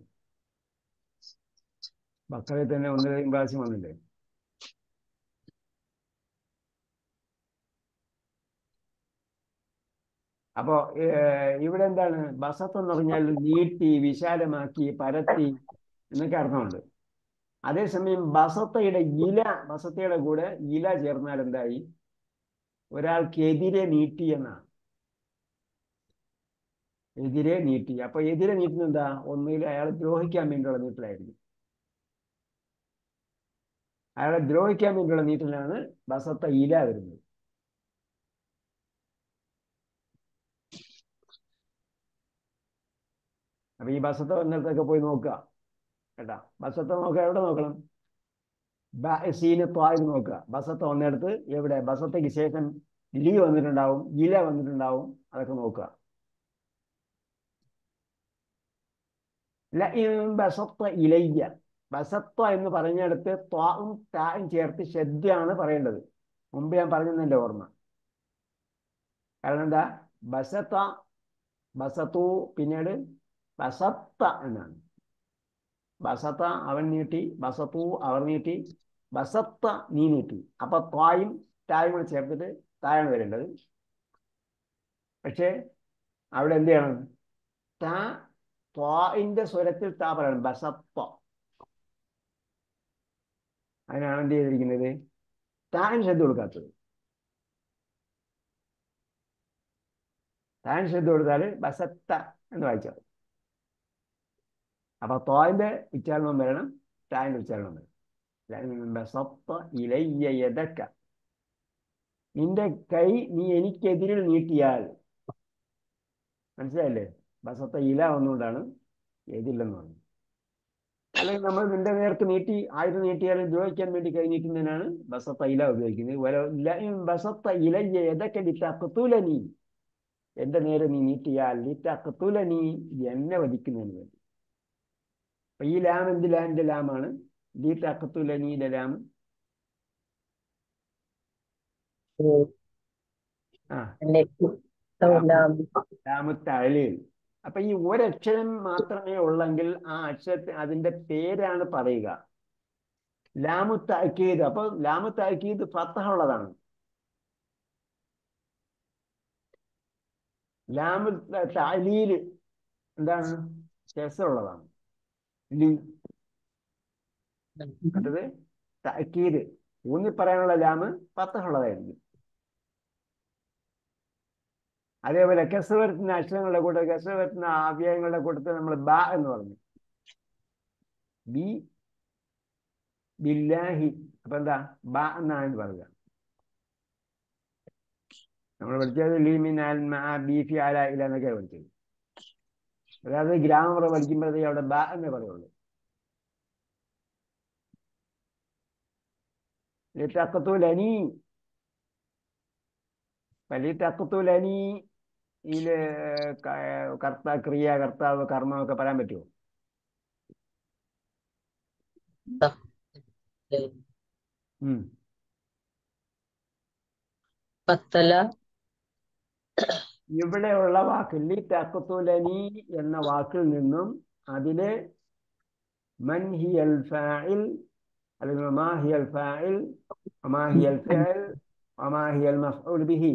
ബക്കറയിൽ തന്നെ ഒന്നിലധികം പ്രാവശ്യം വന്നില്ലേ അപ്പോ ഏർ, ഇവിടെ എന്താണ് ബസത്ത് എന്ന് പറഞ്ഞാൽ നീട്ടി വിശാലമാക്കി പരത്തി എന്നൊക്കെ അർത്ഥമുണ്ട് അതേസമയം ബസത്തയുടെ ഇല ബസത്തയുടെ കൂടെ ഇല ചേർന്നാൽ എന്തായി ഒരാൾക്കെതിരെ നീട്ടി എന്നാണ് എതിരെ നീട്ടി അപ്പൊ എതിരെ നീട്ടുന്നത് എന്താ ഒന്നുകിൽ അയാളെ ദ്രോഹിക്കാൻ വേണ്ടിയുള്ള നീട്ടലായിരിക്കും അയാളെ ദ്രോഹിക്കാൻ വേണ്ടിയുള്ള നീട്ടലാണ് ബസത്ത ഇല വരുന്നത് അപ്പൊ ഈ ബസത്ത വന്നിടത്തൊക്കെ പോയി നോക്കുക കേട്ടാ ബസത്ത നോക്കുക എവിടെ നോക്കണം സീന് ത്വായിൽ നോക്കുക ബസത്ത വന്നിടത്ത് എവിടെ ബസത്തയ്ക്ക് ശേഷം ലി വന്നിട്ടുണ്ടാവും ഇല വന്നിട്ടുണ്ടാവും അതൊക്കെ നോക്കുക ലഇൻ ബസത്ത ഇലയ്യ ബസത്ത എന്ന് പറഞ്ഞിടത്ത് ത്വാവും തായും ചേർത്ത് ശ്രദ്ധയാണ് പറയേണ്ടത് മുമ്പ് ഞാൻ പറഞ്ഞെന്നെ ഓർമ്മ കാരണം എന്താ ബസത്ത ബസത്തു പിന്നീട് ബസത്ത എന്നാണ് ബസത്ത അവൻ നീട്ടി ബസത്തു അവർ നീട്ടി ബസത്ത നീ നീട്ടി അപ്പൊ ത്വായും തായും കൂടെ ചേർത്തിട്ട് തായാണ് വരേണ്ടത് പക്ഷേ അവിടെ എന്ത് ചെയ്യണം താ ത്വാഇന്റെ സ്വരത്തിൽ താ പറയണം ബസത്ത അതിനാണ് എന്ത് ചെയ്തിരിക്കുന്നത് താൻ ശ്രദ്ധ കൊടുക്കാത്തത് താൻ ശ്രദ്ധ കൊടുത്താൽ ബസത്ത എന്ന് വായിച്ചാൽ അപ്പൊ തോയിന്റെ ഉച്ചാരണം വരണം ടാന്റെ ഉച്ചാരണം വരണം ബസത്ത ഇലയ്യ യദക്ക നിന്റെ കൈ നീ എനിക്കെതിരിൽ നീട്ടിയാൽ മനസ്സിലായില്ലേ ബസത്ത ഇല വന്നുകൊണ്ടാണ് എതില്ലെന്ന് പറഞ്ഞത് അല്ലെങ്കിൽ നമ്മൾ നിന്റെ നേർക്ക് നീട്ടി ആയുധം നീട്ടിയാൽ ദ്രോഹിക്കാൻ വേണ്ടി കൈ നീട്ടുന്നതിനാണ് ബസത്ത ഇല ഉപയോഗിക്കുന്നത് വല ലഇൻ ബസത്ത ഇലയ്യ യദക്ക ലിതഖ്തുലനി എന്റെ നേരെ നീ നീട്ടിയാൽ ലിതഖ്തുലനി എന്നെ വധിക്കുന്നതിന് വേണ്ടി അപ്പൊ ഈ ലാം എന്ത് ലാമിന്റെ ലാമാണ് ലിതഖ്തുലനിയുടെ ലാം ആ ലാമു തഴലിൽ അപ്പൊ ഈ ഒരക്ഷരം മാത്രമേ ഉള്ളെങ്കിൽ ആ അക്ഷരത്തെ അതിന്റെ പേരാണ് പറയുക ലാമു താക്കീത് അപ്പൊ ലാമു താക്കീത് ഫത്തഹ ഉള്ളതാണ് ലാമു താലീല് എന്താണ് ഉള്ളതാണ് ലി അടുത്തത് താക്കീത് ഊന്നി പറയാനുള്ള ലാമ് ഫത്തഹ ഉള്ളതായിരിക്കും അതേപോലെ കെസ് വരുത്തുന്ന അക്ഷരങ്ങളുടെ കൂട്ടത്തിൽ കെസ് വരുത്തുന്ന അവയവങ്ങളുടെ കൂട്ടത്തിൽ നമ്മൾ ബ എന്ന് പറഞ്ഞു ബി ബില്ലാഹി അപ്പൊ എന്താ ബ എന്നാണ് പറയുക നമ്മൾ പഠിച്ചത് ലീമിൻ ബീഫി ആല ഇല എന്നൊക്കെ പഠിച്ചത് അതായത് ഗ്രാമർ പഠിക്കുമ്പോഴത്തേക്ക് അവിടെ ബ എന്നേ പറയുള്ളൂ ലിത്തക്കത്തുലനി വലിത്തക്കത്തുലനി ഇതില് കർത്ത ക്രിയ കർത്താവ് കർമ്മം ഒക്കെ പറയാൻ പറ്റുമോ ഉം
പത്തല
ഇവിടെയുള്ള വാക്ക് ലി തഖത്തുലനി എന്ന വാക്കിൽ നിന്നും അതിലെ മൻ ഹിയൽ ഫാഇൽ അല്ലെങ്കിൽ മാ ഹിയൽ ഫാഇൽ വമാ ഹിയൽ ഫിഅൽ വമാ ഹിയൽ മഫ്ഊൽ ബിഹി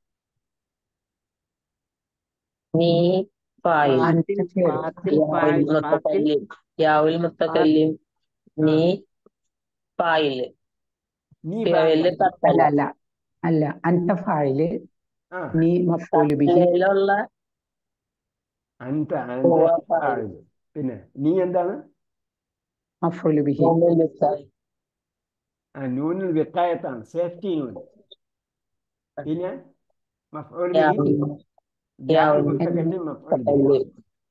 നീ ഫായിൽ
അൻത ഫിഅൽ.
ഫാത്തിൽ
യാവുൽ
ഫായിൽ ഫാത്തിൽ
മുത്തക്കല്ലിം യാവുൽ മുത്തക്കല്ലിം നീ ഫായിൽ
നീ
ഫിഅല്
ഫാഇൽ.
അല്ല
പത്തല
അല്ല അല്ല അൻത ഫായില്
ആ
നീ മഫൂല് ബിഹി
പത്തലയിലുള്ള
അൻത
ഹുവ
അൻത
ഫാഇൽ
ഫാഇൽ. പിന്നെ നീ എന്താണ്
മഫൂല് ബിഹി
മൂന്നിൽ മിസായി
ആ, നൂനിൽ വിക്കായത്താണ് സേഫ്റ്റി നൂൻ പിന്നെ മഫ്ഊൽ ബിഹി
യാവുൽ
ജാഉൽ
യാവുൽ
മുത്തകല്ലിം മഫ്ഊൽ ബിഹി
മുത്തക്കല്ലിം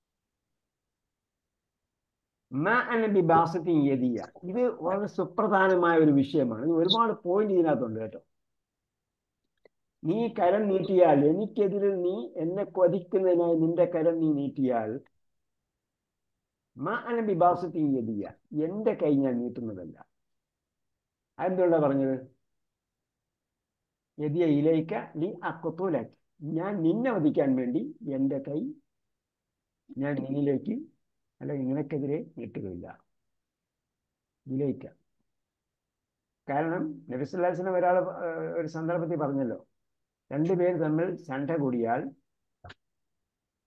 മാ അന ബിബാസത്തിൻ യദിയ ഇത് വളരെ സുപ്രധാനമായ ഒരു വിഷയമാണ് ഇത് ഒരുപാട് പോയിന്റ് ഇതിനകത്തുണ്ട് കേട്ടോ നീ കരം നീട്ടിയാൽ എനിക്കെതിരിൽ നീ എന്നെ കൊതിക്കുന്നതിനായി നിന്റെ കരം നീ നീട്ടിയാൽ മാ അന ബിബാസത്തിൻ യദിയ എന്റെ കൈ ഞാൻ നീട്ടുന്നതല്ല അതെന്തുകൊണ്ടാ പറഞ്ഞത് യദിയ ഇലയിക്ക ലി അക്കുത്തൂലക്ക് ഞാൻ നിന്നെ വധിക്കാൻ വേണ്ടി എന്റെ കൈ ഞാൻ നിന്നിലേക്ക് അല്ലെങ്കിൽ നിനക്കെതിരെ നീട്ടുകയില്ല വിലയിക്ക കാരണം നബിസ്വല്ലാസിനെ ഒരാൾ ഒരു സന്ദർഭത്തിൽ പറഞ്ഞല്ലോ രണ്ടുപേർ തമ്മിൽ ശണ്ട കൂടിയാൽ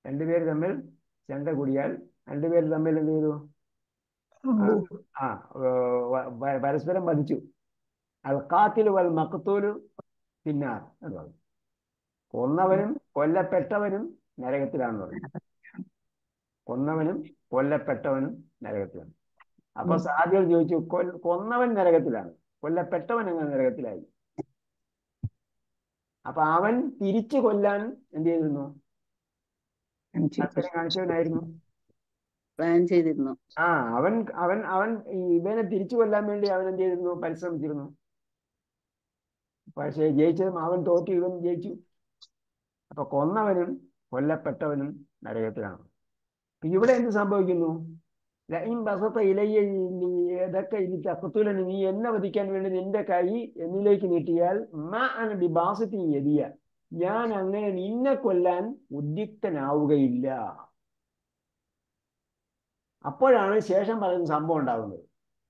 രണ്ടുപേര് തമ്മിൽ ചണ്ട കൂടിയാൽ രണ്ടുപേര് തമ്മിൽ എന്ത് ചെയ്തു ആ വ- വ- പരസ്പരം വധിച്ചു അൽ ഖാത്തിലു വൽ മഖ്തൂലു പിന്നാർ എന്ന് പറഞ്ഞു കൊന്നവനും കൊല്ലപ്പെട്ടവനും നരകത്തിലാണെന്ന് പറഞ്ഞു കൊന്നവനും കൊല്ലപ്പെട്ടവനും നരകത്തിലാണ് അപ്പൊ സാധ്യത ചോദിച്ചു കൊൽ- കൊന്നവൻ നരകത്തിലാണ് കൊല്ലപ്പെട്ടവൻ എങ്ങനെ നരകത്തിലായി അപ്പൊ അവൻ തിരിച്ചു കൊല്ലാൻ എന്ത് ചെയ്തിരുന്നു താല്പര്യം കാണിച്ചവനായിരുന്നു
പ്ലാൻ ചെയ്തിരുന്നു
ആ അവൻ അവൻ അവൻ ഈ ഇവനെ തിരിച്ചു കൊല്ലാൻ വേണ്ടി അവൻ എന്ത് ചെയ്തിരുന്നു പരിശ്രമിച്ചിരുന്നു പക്ഷേ ജയിച്ചതും അവൻ തോറ്റു ഇവൻ ജയിച്ചു അപ്പൊ കൊന്നവനും കൊല്ലപ്പെട്ടവനും നരകത്തിലാണ് അപ്പൊ ഇവിടെ എന്ത് സംഭവിക്കുന്നു ലഇൻ ബസത്ത ഇലയ്യ ഏതൊക്കെ ഇനി തക്കത്തുലന് നീ എന്നെ വധിക്കാൻ വേണ്ടി നിന്റെ കൈ എന്നിലേക്ക് നീട്ടിയാൽ മാ അന ബിബാസത്തി എതിയ ഞാൻ അങ്ങനെ നിന്നെ കൊല്ലാൻ ഉദ്യുക്തനാവുകയില്ല അപ്പോഴാണ് ശേഷം പറയുന്ന സംഭവം ഉണ്ടാകുന്നത്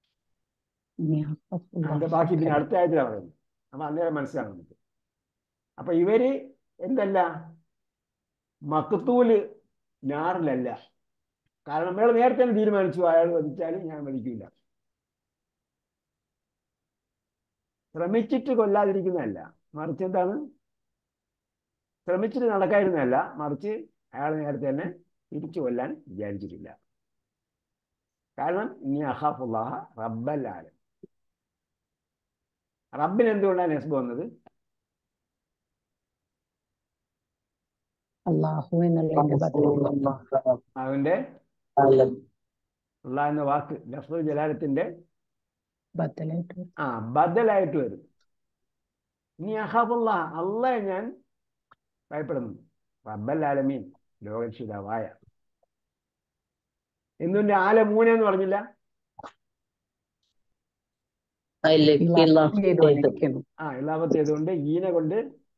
അതിന്റെ ബാക്കി പിന്നെ അടുത്ത ആഴ്ച പറയുന്നത് അപ്പൊ അന്നേരം മനസ്സിലാകും നമുക്ക് അപ്പൊ ഇവര് എന്തല്ല മക്കത്തൂല് ഞാറിലല്ല കാരണം അയാൾ നേരത്തെ തന്നെ തീരുമാനിച്ചു അയാൾ വധിച്ചാലും ഞാൻ വധിക്കില്ല ശ്രമിച്ചിട്ട് കൊല്ലാതിരിക്കുന്നതല്ല മറിച്ച് എന്താണ് ശ്രമിച്ചിട്ട് നടക്കാതിരുന്നതല്ല മറിച്ച് അയാൾ നേരത്തെ തന്നെ തിരിച്ചു കൊല്ലാൻ വിചാരിച്ചിട്ടില്ല കാരണം ഇനി അഹാഫുല്ലാഹ റബ്ബല്ലാലും റബ്ബിന് എന്തുകൊണ്ടാണ് നെസ്ബ് വന്നത്
അള്ളാഹു എന്നുള്ളതിന്റെ ബദലുള്ള
അവന്റെ
അല്ല
ഉള്ള എന്ന വാക്ക് ലഫ്ദുൽ ജലാലത്തിന്റെ
ബദലായിട്ട് വരും.
ആ ബദലായിട്ട് വരും ഇനി അഹാബുള്ള അള്ളയെ ഞാൻ ഭയപ്പെടുന്നു റബ്ബൽ ആലമീൻ ലോകരക്ഷിതാവായ എന്തുകൊണ്ട് ആല മൂന്നെന്ന് പറഞ്ഞില്ല
അതില്
ഇലാഹ ചെയ്തുകൊണ്ടിരിക്കുന്നു.
ആ ഇളാമത്ത് ചെയ്തുകൊണ്ട് ഈന കൊണ്ട്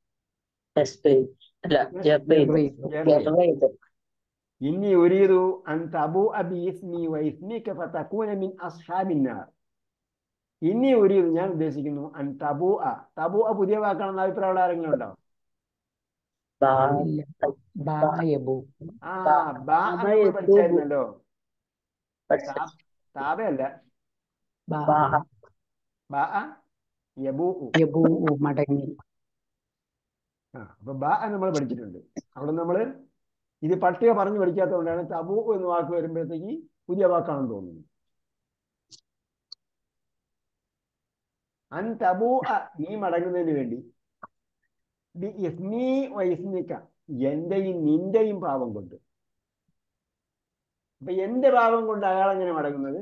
അല്ല ജബ്ബൈദ്
ജബ്രീൽ.
ജബ്ബൈദ്
ഇന്നി ഉരീദു അൻ തബു അബി ഇസ്മി വ ഇസ്മിക ഫതകൂന മിൻ അസ്ഹാബിൻ നാർ ഇന്നി ഉരീദു ഞാൻ ഉദ്ദേശിക്കുന്നു അൻ തബു അ തബു അ പുതിയ വാക്കാണെന്ന് അഭിപ്രായമുള്ള ആരെങ്കിലും ഉണ്ടോ
ബാ
ഇല്ല. ബായബു.
ആ ബാ
അതാ
നമ്മൾ
യതൂബു.
പഠിച്ചായിരുന്നല്ലോ
പഠിച്ച
താ- താബയല്ല
ബാ
ബാ
ബാ യബൂ
യബൂ മടങ്ങി
ആ അപ്പൊ ബാ നമ്മൾ പഠിച്ചിട്ടുണ്ട് അവിടെ നമ്മൾ ഇത് പട്ടിക പറഞ്ഞു പഠിക്കാത്തതുകൊണ്ടാണ് തബു എന്ന വാക്ക് വരുമ്പോഴത്തേക്ക് പുതിയ വാക്കാണെന്ന് തോന്നുന്നു അൻ തബു നീ മടങ്ങുന്നതിന് വേണ്ടി ബി ഇസ്മി വ ഇസ്മിക എന്റെയും നിന്റെയും പാപം കൊണ്ട് അപ്പൊ എന്റെ പാപം കൊണ്ട് അയാൾ എങ്ങനെ മടങ്ങുന്നത്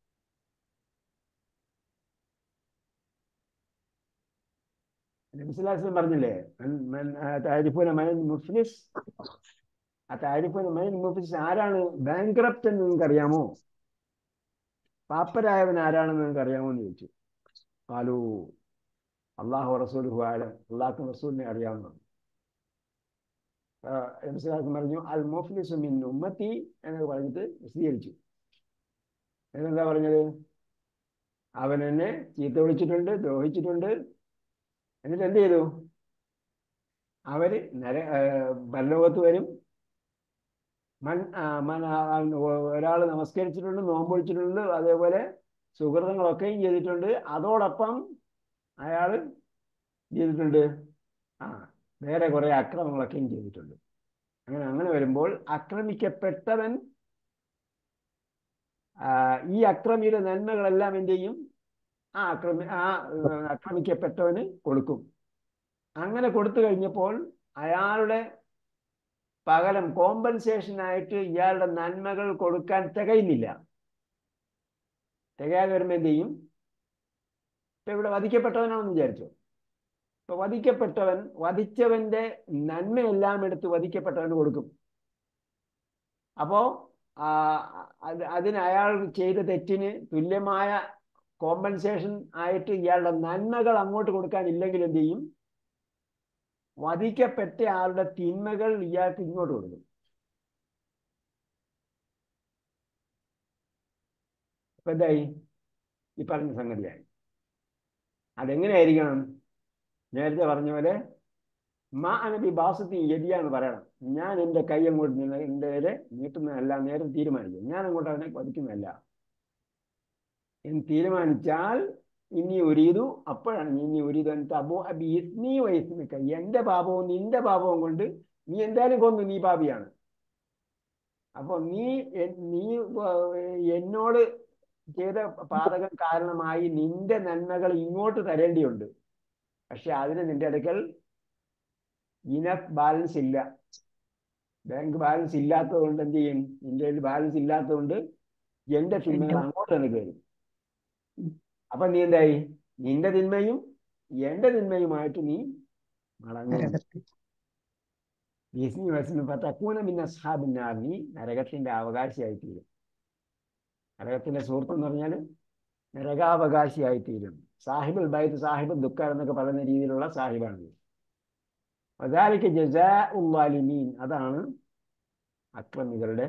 നബിസ്വലാസ്ലം പറഞ്ഞില്ലേ മൻ- മൻ- ആ, താരിഫൂന മനൽ മുഫ്ലിസ് ആ താരിഫൂന മനൽ മുഫ്ലിസ് ആരാണ് ബാങ്ക്രപ്റ്റ് എന്ന് നിങ്ങൾക്ക് അറിയാമോ പാപ്പരായവൻ ആരാണെന്ന് നിങ്ങൾക്ക് അറിയാമോ എന്ന് ചോദിച്ചു ആലു അള്ളാഹു റസൂൽ ആലം അള്ളാഹു റസൂലിനെ അറിയാവുന്നതാണ് നബിസ്വലാസ്ലം പറഞ്ഞു അൽ മുഫ്ലിസു മിൻ ഉമ്മത്തി എന്നൊക്കെ പറഞ്ഞിട്ട് വിശദീകരിച്ചു എന്നെന്താ പറഞ്ഞത് അവൻ എന്നെ ചീത്ത വിളിച്ചിട്ടുണ്ട് ദ്രോഹിച്ചിട്ടുണ്ട് എന്നിട്ട് എന്ത് ചെയ്തു അവര് നര പരലോകത്ത് വരും മൻ ആ, മൻ ഒരാൾ നമസ്കരിച്ചിട്ടുണ്ട് നോമ്പൊഴിച്ചിട്ടുണ്ട് അതേപോലെ സുഹൃതങ്ങളൊക്കെയും ചെയ്തിട്ടുണ്ട് അതോടൊപ്പം അയാൾ ചെയ്തിട്ടുണ്ട് ആ വേറെ കുറെ അക്രമങ്ങളൊക്കെയും ചെയ്തിട്ടുണ്ട് അങ്ങനെ അങ്ങനെ വരുമ്പോൾ ആക്രമിക്കപ്പെട്ടവൻ ആ, ഈ അക്രമിയുടെ നന്മകളെല്ലാം എന്ത് ചെയ്യും ആ ആക്രമി ആ ഏർ, ആക്രമിക്കപ്പെട്ടവന് കൊടുക്കും അങ്ങനെ കൊടുത്തു കഴിഞ്ഞപ്പോൾ അയാളുടെ പകരം കോമ്പൻസേഷൻ ആയിട്ട് ഇയാളുടെ നന്മകൾ കൊടുക്കാൻ തികയുന്നില്ല തികയാതെ വരുമ്പോൾ എന്ത് ചെയ്യും ഇപ്പൊ ഇവിടെ വധിക്കപ്പെട്ടവനാണെന്ന് വിചാരിച്ചു ഇപ്പൊ വധിക്കപ്പെട്ടവൻ വധിച്ചവന്റെ നന്മയെല്ലാം എടുത്ത് വധിക്കപ്പെട്ടവന് കൊടുക്കും അപ്പോ ആ, അത് അതിന് അയാൾ ചെയ്ത തെറ്റിന് തുല്യമായ കോമ്പൻസേഷൻ ആയിട്ട് ഇയാളുടെ നന്മകൾ അങ്ങോട്ട് കൊടുക്കാൻ ഇല്ലെങ്കിൽ എന്ത് ചെയ്യും വധിക്കപ്പെട്ട ആളുടെ തിന്മകൾ ഇയാൾക്ക് ഇങ്ങോട്ട് കൊടുക്കും ഇപ്പൊ എന്തായി ഈ പറഞ്ഞ സംഗതിയായി അതെങ്ങനെയായിരിക്കണം നേരത്തെ പറഞ്ഞ പോലെ മാ അനബി ബാസത്തി യതിയാന്ന് പറയണം ഞാൻ എൻ്റെ കൈ അങ്ങോട്ട് നിന്ന് എൻ്റെ നേരെ നീട്ടുന്നതല്ല നേരെ തീരുമാനിക്കും ഞാൻ അങ്ങോട്ട് അവനെ വധിക്കുന്നതല്ല എന്ന് തീരുമാനിച്ചാൽ ഇനി ഒരീതു അപ്പോഴാണ് ഇനി ഒരീതു എന്നിട്ട് അബോ അബി നീ വയസ്സിനിക്ക എൻ്റെ പാപവും നിന്റെ പാപവും കൊണ്ട് നീ എന്തായാലും കൊന്നു നീ പാപിയാണ് അപ്പൊ നീ എ- നീ ഏർ എന്നോട് ചെയ്ത പാതകം കാരണമായി നിന്റെ നന്മകൾ ഇങ്ങോട്ട് തരേണ്ടിയുണ്ട് പക്ഷെ അതിന് നിന്റെ അടുക്കൽ ഇനഫ് ബാലൻസ് ഇല്ല ബാങ്ക് ബാലൻസ് ഇല്ലാത്തത് കൊണ്ട് എന്ത് ചെയ്യും നിന്റെ കയ്യിൽ ബാലൻസ് ഇല്ലാത്തത് എന്റെ തിന്മകൾ അങ്ങോട്ട് നിനക്ക് വരും അപ്പൊ നീ എന്തായി നിന്റെ തിന്മയും എന്റെ തിന്മയുമായിട്ട് നീ മടങ്ങും
നരകത്തിൽ
ഭീഷ്മി വയസ്സിന് തക്കൂന പിന്നെ അസ്ഹാബിന്നാർ നീ നരകത്തിന്റെ അവകാശിയായി തീരും നരകത്തിന്റെ സുഹൃത്ത് എന്ന് പറഞ്ഞാൽ നരകാവകാശിയായി തീരും സാഹിബുൽ ബൈത്ത് സാഹിബ് ദുഃഖർ എന്നൊക്കെ പറയുന്ന രീതിയിലുള്ള സാഹിബാണ് അതാലിക്ക് ജസാ ഉല്ലാലിമീൻ അതാണ് അക്രമികളുടെ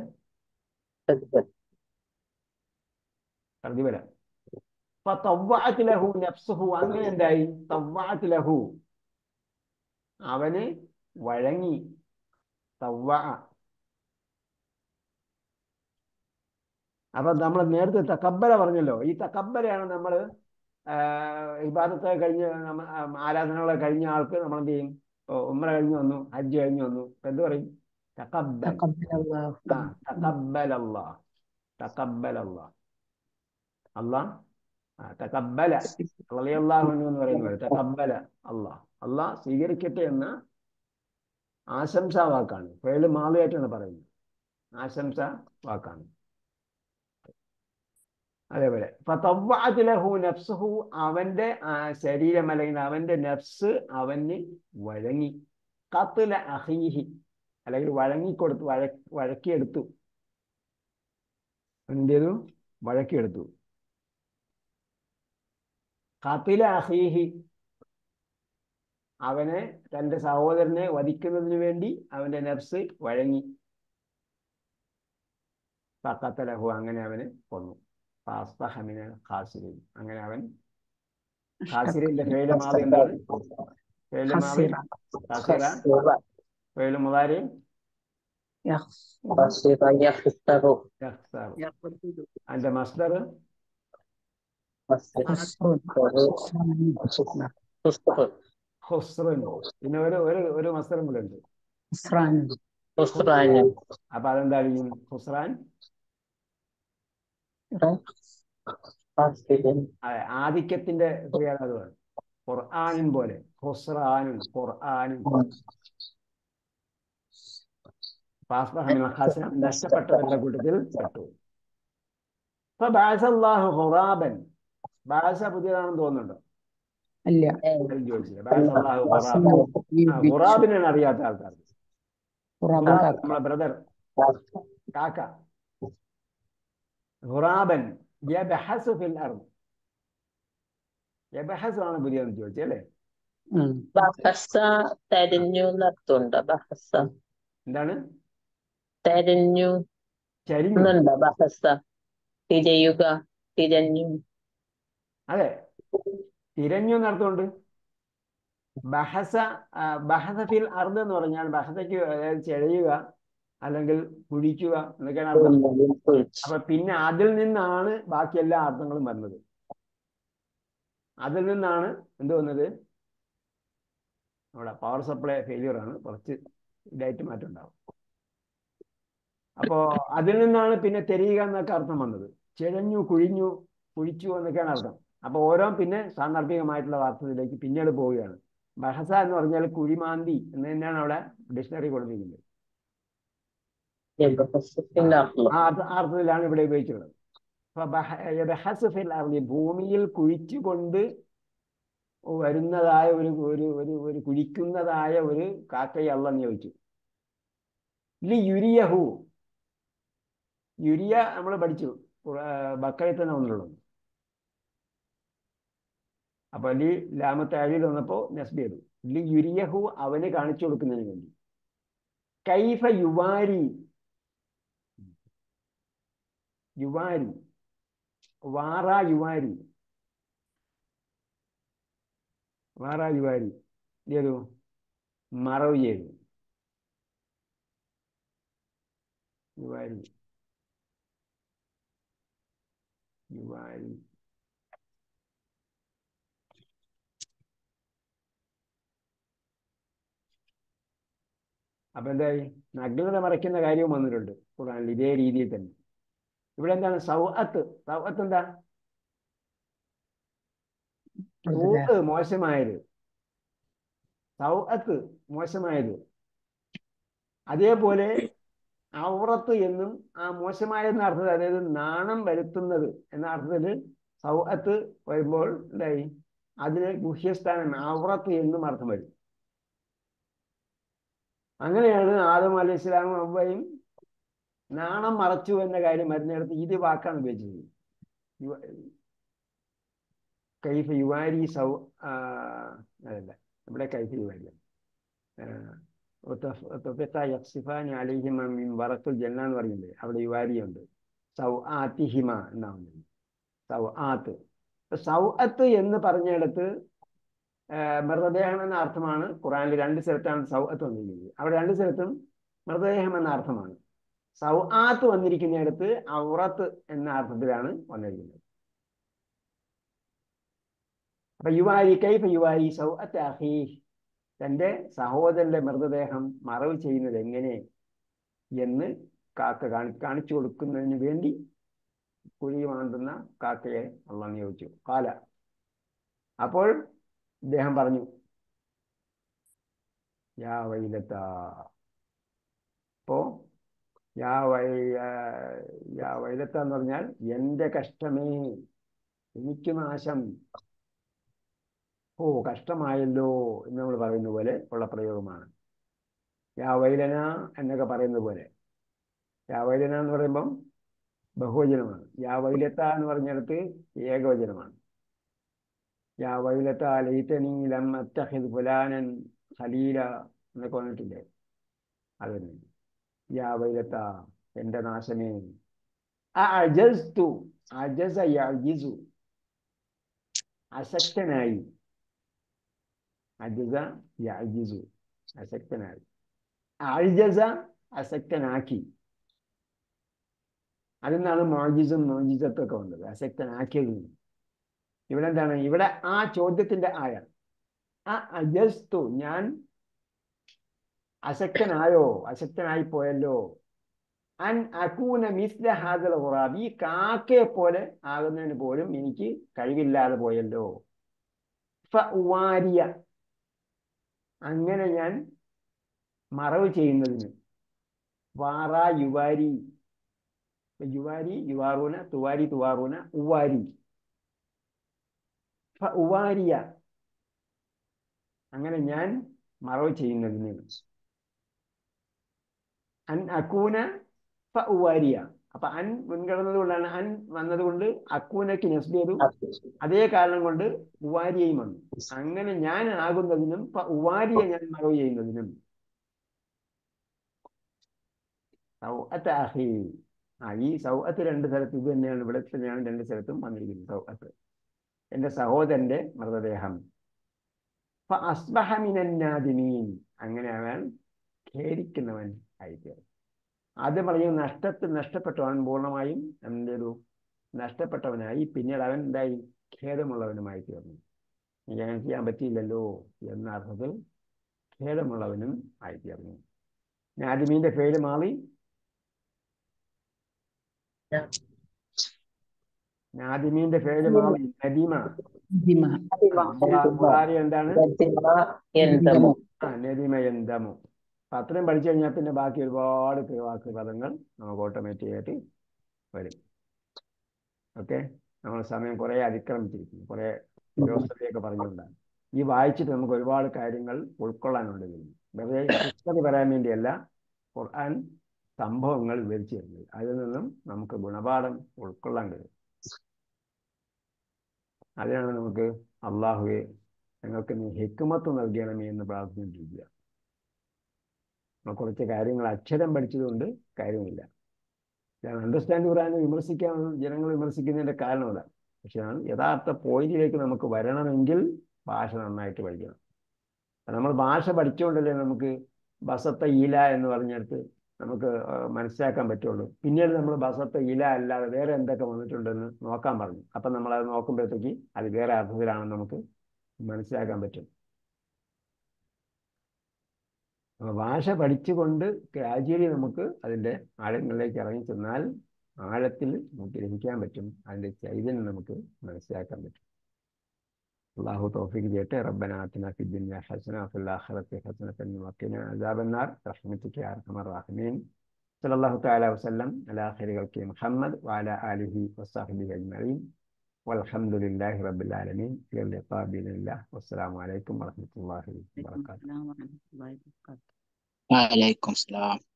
പ്രതിഫലം ഫതവ്വഅത് ലഹു നഫ്സുഹു അങ്ങനെ എന്തായി തവ്വഅത് ലഹു അവന് വഴങ്ങി തവ്വഅ അപ്പൊ നമ്മൾ നേരത്തെ തക്കബല പറഞ്ഞല്ലോ ഈ തക്കബലയാണ് നമ്മൾ ഇബാദത്തെ കഴിഞ്ഞ് നമ്മ ആ, ആരാധനകളെ കഴിഞ്ഞ ആൾക്ക് നമ്മൾ എന്ത് ചെയ്യും ഇപ്പൊ ഉമ്ര കഴിഞ്ഞ് വന്നു ഹജ്ജ് കഴിഞ്ഞ് വന്നു ഇപ്പൊ എന്ത് പറയും തക്കബൽ
തഖബ്ബലല്ലാഹു
ആ തക്കബൽ അല്ലാഹ് തക്കബൽ അല്ലാഹ് അല്ലാഹ് ആ തക്കബല റളിയല്ലാഹു അൻഹു എന്ന് പറയുന്ന പോലെ തക്കബല അല്ലാഹ് അല്ലാഹ് സ്വീകരിക്കട്ടെ എന്ന ആശംസാ വാക്കാണ് ഫേല് മാളിയായിട്ടാണ് പറയുന്നത് ആശംസ വാക്കാണ് അതേപോലെ ഫതവ്വഅത് ലഹു നഫ്സുഹു അവന്റെ ആ, ശരീരം അല്ലെങ്കിൽ അവന്റെ നഫ്സ് അവന് വഴങ്ങി ഖത്ല അഖീഹി അല്ലെങ്കിൽ വഴങ്ങിക്കൊടുത്തു വഴ വഴക്കിയെടുത്തു എന്ത് ചെയ്തു വഴക്കിയെടുത്തു ഖത്തില അഖീഹി അവനെ തന്റെ സഹോദരനെ വധിക്കുന്നതിന് വേണ്ടി അവന്റെ നഫ്സ് വഴങ്ങി ഫഖത്തലഹു അങ്ങനെ അവനെ കൊന്നു ഫാസ്ബഹ മിനൽ ഖാസിരീൻ അങ്ങനെ അവൻ ഖാസിരിന്റെ ഫേല മാറി എന്താണ് ഫേല മാറി
ഖസിറ
ഖാസിറ ഫേല മുതാരി
യഖ്സിറ
يخسر
യഖ്സറു
യഖ്ബിദു.
അതിന്റെ മസ്ദർ
ഖസ്റുൻ ഖുസ്റാൻ
خسر
ഹുസ്റൻ പിന്നെ ഒരു ഒരു ഒരു മസ്ദറും കൂടെ ഉണ്ട്
ഖുസ്റാൻ
خسران
അപ്പൊ അതെന്തായിരിക്കും ഹുസ്രാൻ
خاسر
അതെ, ആധിക്യത്തിന്റെ ക്രിയാണ് അത് വേണം ഖുർആാനും പോലെ ഹുസ്രാനും ഖുർആാനും ഫാസ്ബഹ മിനൽ ഖാസിന നഷ്ടപ്പെട്ടവരുടെ കൂട്ടത്തിൽ പെട്ടു ഇപ്പൊ ബാസല്ലാഹു ഹുറാബൻ ബാസ പുതിയതാണെന്ന് തോന്നുന്നുണ്ടോ
അല്ല
ആരും ചോദിച്ചില്ല ബാസല്ലാഹു ഹുറാബൻ ആ, ഹുറാബിനാണ് അറിയാത്ത ആൾക്കാർ
ഖുറാബ
ഹുറാബ് നമ്മളെ ബ്രദർ കാക്ക ഹുറാബൻ യബ്ഹസു ഫിൽ അർദ് യബ്ഹസു ആണ് പുതിയതെന്ന് ചോദിച്ചത് അല്ലേ
ബഹസ തെരഞ്ഞു എന്നർത്ഥമുണ്ട് ബഹസ
എന്താണ്
തെരഞ്ഞു
ചരിഞ്ഞു
എന്നുണ്ട് ബഹസ തിരയുക തിരഞ്ഞു
അതെ തിരഞ്ഞു എന്നർത്ഥമുണ്ട് ബഹസ ആ, ബഹസ ഫിൽ അർദ് എന്ന് പറഞ്ഞാൽ ബഹസയ്ക്ക് അതായത് ചെഴയുക അല്ലെങ്കിൽ കുഴിക്കുക എന്നൊക്കെയാണ് അർത്ഥം അപ്പൊ പിന്നെ അതിൽ നിന്നാണ് ബാക്കി എല്ലാ അർത്ഥങ്ങളും വരുന്നത് അതിൽ നിന്നാണ് എന്ത് വന്നത് നമ്മുടെ പവർ സപ്ലൈ ഫെയിലിയർ ആണ് കുറച്ച് ഇതായിട്ട് മാറ്റം ഉണ്ടാവും അപ്പോ അതിൽ നിന്നാണ് പിന്നെ തെരിയുക എന്നൊക്കെ അർത്ഥം വന്നത് ചിഴഞ്ഞു കുഴിഞ്ഞു കുഴിച്ചു എന്നൊക്കെയാണ് അർത്ഥം അപ്പൊ ഓരോ പിന്നെ സാന്ദർഭികമായിട്ടുള്ള അർത്ഥത്തിലേക്ക് പിന്നീട് പോവുകയാണ് ബഹസ എന്ന് പറഞ്ഞാൽ കുഴിമാന്തി എന്ന് തന്നെയാണ് അവിടെ ഡിക്ഷണറി കൊടുത്തിരിക്കുന്നത് ആ അർത്ഥ- ആ അർത്ഥത്തിലാണ് ഇവിടെ ഉപയോഗിച്ചിട്ടുള്ളത് അപ്പൊ ബഹ- യബ്ഹസു ഫിൽ അർളി ഭൂമിയിൽ കുഴിച്ചുകൊണ്ട് വരുന്നതായ ഒരു ഒരു ഒരു ഒരു കുഴിക്കുന്നതായ ഒരു കാക്കയെ അള്ള നിയോഗിച്ചു ലി യുരിയഹു യുരിയ നമ്മൾ പഠിച്ചു ബക്കറിൽ തന്നെ വന്നുള്ളൂ അപ്പൊ ലി ലാമത്തെ അഴിയിൽ വന്നപ്പോ നസ്ബി ചെയ്തു ലി യുരിയഹു അവന് കാണിച്ചു കൊടുക്കുന്നതിന് വേണ്ടി കൈഫ യുവാരി യുവാരി വാറ യുവാരി വാറ യുവാരി ഏതു മറവ് ചെയ്തു യുവാരി യുവാരി അപ്പൊ എന്തായി നഗ്നത മറയ്ക്കുന്ന കാര്യവും വന്നിട്ടുണ്ട് ഖുറാനിൽ ഇതേ രീതിയിൽ തന്നെ ഇവിടെ എന്താണ് സൗഅത്ത് സൗഅത്ത് എന്താ ഊക്ക് മോശമായത് സൗഅത്ത് മോശമായത് അതേപോലെ ഔറത്ത് എന്നും ആ മോശമായെന്ന അർത്ഥത്തിൽ അതായത് നാണം വരുത്തുന്നത് എന്ന അർത്ഥത്തിൽ സൗഅത്ത് വരുമ്പോൾ എന്തായി അതിന് ഗുഹ്യസ്ഥാനം ഔറത്ത് എന്നും അർത്ഥം വരും അങ്ങനെയാണ് ആദം അലൈഹി ഇസ്ലാമും അവയും നാണം മറച്ചു എന്ന കാര്യം വരുന്നിടത്ത് ഇത് വാക്കാണ് ഉപയോഗിച്ചത് യുവ- കൈഫ യുവാരി സൗ ആ, അതല്ല ഇവിടെ കൈഫ യുവാരി യക്സിഫാനി അലിഹിമ മിൻ വറത്തുൽ ജന്ന എന്ന് പറയുന്നത് അവിടെ യുവാരിയുണ്ട് സൗ ആത്തിഹിമ എന്നാണ് സൗ ആത്ത് സൗ അത്ത് എന്ന് പറഞ്ഞിടത്ത് മൃതദേഹം എന്ന അർത്ഥമാണ് ഖുറാനിൽ രണ്ട് സ്ഥലത്താണ് സൗ അത്ത് വന്നിരിക്കുന്നത് അവിടെ രണ്ട് സ്ഥലത്തും മൃതദേഹം എന്ന അർത്ഥമാണ് സൗ ആത്ത് വന്നിരിക്കുന്നിടത്ത് ഔറത്ത് എന്ന അർത്ഥത്തിലാണ് വന്നിരിക്കുന്നത് അപ്പൊ യുവാരി കൈഫ യുവാരി സൗ അത്ത് അഹീ തൻ്റെ സഹോദരന്റെ മൃതദേഹം മറവ് ചെയ്യുന്നത് എങ്ങനെ എന്ന് കാക്ക കാണി കാണിച്ചു കൊടുക്കുന്നതിന് വേണ്ടി കുഴി മാന്തുന്ന കാക്കയെ അള്ളാഹ് നിയോഗിച്ചു കാല അപ്പോൾ ഇദ്ദേഹം പറഞ്ഞു യാ വൈലത്ത അപ്പോ യാ വൈ യാ വൈലത്ത എന്ന് പറഞ്ഞാൽ എൻ്റെ കഷ്ടമേ എനിക്ക് നാശം ഓ കഷ്ടമായല്ലോ എന്ന് നമ്മൾ പറയുന്ന പോലെ ഉള്ള പ്രയോഗമാണ് യാ വൈലന എന്നൊക്കെ പറയുന്നത് പോലെ യാ വൈലന എന്ന് പറയുമ്പം ബഹുവചനമാണ് യാ വൈലത്ത എന്ന് പറഞ്ഞിടത്ത് ഏകവചനമാണ് യാ വൈലത്ത ലൈതനീ ലം അത്തഹിദ് ഫുലാനൻ ഖലീല എന്നൊക്കെ വന്നിട്ടില്ലേ അത് തന്നെ യാ വൈലത്ത എൻ്റെ നാശമേ അജസ്തു അജസ യജിസു അശക്തനായി അജസ യജിസു അശക്തനായി അജസ അശക്തനാക്കി അതിൽ നിന്നാണ് മോജിസും മോജിസത്തൊക്കെ വന്നത് അശക്തനാക്കിയതിൽ നിന്ന് ഇവിടെ എന്താണ് ഇവിടെ ആ ചോദ്യത്തിന്റെ ആയ ആ അജസ്തു ഞാൻ അശക്തനായോ അശക്തനായി പോയല്ലോ അൻ അക്കൂന മിസ്ല ഹാദൽ ഖുറാബ് ഈ കാക്കയെ പോലെ ആകുന്നതിന് പോലും എനിക്ക് കഴിവില്ലാതെ പോയല്ലോ ഫ ഉവാരിയ അങ്ങനെ ഞാൻ മറവ് ചെയ്യുന്നതിന് വാറ യുവാരി യുവാരി യുവാറൂന തുവാരി തുവാറൂന ഉവാരി ഫ ഉവാരിയ അങ്ങനെ ഞാൻ മറവ് ചെയ്യുന്നതിന് അൻ അക്കൂന ഫ ഉവാരിയ അപ്പൊ അൻ മുൻകടന്നത് കൊണ്ടാണ് അൻ വന്നതുകൊണ്ട് അക്കൂനക്ക് നസ്ബ് ചെയ്തു അതേ കാരണം കൊണ്ട് ഉവാരിയയും വന്നു അങ്ങനെ ഞാൻ ആകുന്നതിനും ഫ ഉവാരിയ ഞാൻ മറവ് ചെയ്യുന്നതിനും സൗഅത്ത് അഹി ആ ഈ സൗഅത്ത് രണ്ട് സ്ഥലത്ത് ഇത് തന്നെയാണ് ഇവിടെ തന്നെയാണ് രണ്ട് സ്ഥലത്തും വന്നിരിക്കുന്നത് സൗഅത്ത് എൻ്റെ സഹോദരന്റെ മൃതദേഹം ഫ അസ്ബഹ മിനന്നാദിമീൻ അങ്ങനെ അവൻ ഖേദിക്കുന്നവൻ ആയിത്തീർന്നു ആദ്യം പറഞ്ഞു നഷ്ടത്തിൽ നഷ്ടപ്പെട്ടവൻ പൂർണ്ണമായും എൻ്റെ ഒരു നഷ്ടപ്പെട്ടവനായി പിന്നീട് അവൻ എന്തായി ഖേദമുള്ളവനുമായി തീർന്നു എനിക്ക് അങ്ങനെ ചെയ്യാൻ പറ്റിയില്ലല്ലോ എന്ന അർത്ഥത്തിൽ ഖേദമുള്ളവനും ആയിത്തീർന്നു നാദിമീന്റെ പേര് മാറി നാദിമീന്റെ പേര് മാറി നദിമ
ദിമ
മുറാരി എന്താണ്
യന്തമു
ആ നദിമ എന്തമു അപ്പൊ അത്രയും പഠിച്ചു കഴിഞ്ഞാൽ പിന്നെ ബാക്കി ഒരുപാട് വാക്ക് പദങ്ങൾ നമുക്ക് ഓട്ടോമാറ്റിക് ആയിട്ട് വരും ഓക്കെ നമ്മൾ സമയം കുറെ അതിക്രമിച്ചിരിക്കുന്നു കുറെ ഫിലോസഫിയൊക്കെ പറഞ്ഞുകൊണ്ടാണ് ഈ വായിച്ചിട്ട് നമുക്ക് ഒരുപാട് കാര്യങ്ങൾ ഉൾക്കൊള്ളാനുണ്ട് ഇതിൽ വെറുതെ പുസ്തകം പറയാൻ വേണ്ടിയല്ല ഖുർആൻ സംഭവങ്ങൾ വിവരിച്ചു തരുന്നത് അതിൽ നിന്നും നമുക്ക് ഗുണപാഠം ഉൾക്കൊള്ളാൻ കഴിയും അതിനാണ് നമുക്ക് അള്ളാഹുവെ ഞങ്ങൾക്ക് നീ ഹിക്കുമത്ത് നൽകണമേ എന്ന് പ്രാർത്ഥിച്ചിരിക്കുക നമ്മൾ കുറച്ച് കാര്യങ്ങൾ അക്ഷരം പഠിച്ചതുകൊണ്ട് കാര്യമില്ല ഞാൻ അണ്ടർസ്റ്റാൻഡ് ഖുറാനെ വിമർശിക്കാൻ ജനങ്ങൾ വിമർശിക്കുന്നതിൻ്റെ കാരണം അതാണ് പക്ഷെ യഥാർത്ഥ പോയിന്റിലേക്ക് നമുക്ക് വരണമെങ്കിൽ ഭാഷ നന്നായിട്ട് പഠിക്കണം നമ്മൾ ഭാഷ പഠിച്ചുകൊണ്ടല്ലേ നമുക്ക് ബസത്ത ഇല എന്ന് പറഞ്ഞെടുത്ത് നമുക്ക് ആ, മനസ്സിലാക്കാൻ പറ്റുള്ളൂ പിന്നീട് നമ്മൾ ബസത്ത ഇല അല്ലാതെ വേറെ എന്തൊക്കെ വന്നിട്ടുണ്ടെന്ന് നോക്കാൻ പറഞ്ഞു അപ്പം നമ്മൾ അത് നോക്കുമ്പോഴത്തേക്ക് അത് വേറെ അർത്ഥത്തിലാണെന്ന് നമുക്ക് മനസ്സിലാക്കാൻ പറ്റും അപ്പൊ ഭാഷ പഠിച്ചുകൊണ്ട് ഗ്രാജുവലി നമുക്ക് അതിൻ്റെ ആഴങ്ങളിലേക്ക് ഇറങ്ങി ചെന്നാൽ ആഴത്തിൽ നമുക്ക് ഗ്രഹിക്കാൻ പറ്റും അതിൻ്റെ ചൈതന്യം നമുക്ക് മനസ്സിലാക്കാൻ പറ്റും അള്ളാഹു തൗഫീഖ് ചെയ്യട്ടെ റബ്ബന ആതിന ഫി ദുനിയ ഹസന വഫിൽ ആഖിറതി ഹസനത വഖിന അദാബന്നാർ റഹ്മതിക യാ അർഹമർ റഹീമീൻ സല്ലല്ലാഹു തആല വസല്ലം അലാ ഖൈരി ഖൽഖി മുഹമ്മദ് വഅലാ ആലിഹി വസഹ്ബിഹി അജ്മഈൻ والحمد لله رب العالمين إلى اللقاء بإذن الله والسلام عليكم ورحمة الله وبركاته
അസ്സലാമു അലൈക്കും വറഹ്മത്തുള്ളാഹി വബറകാതുഹു
وعليكم السلام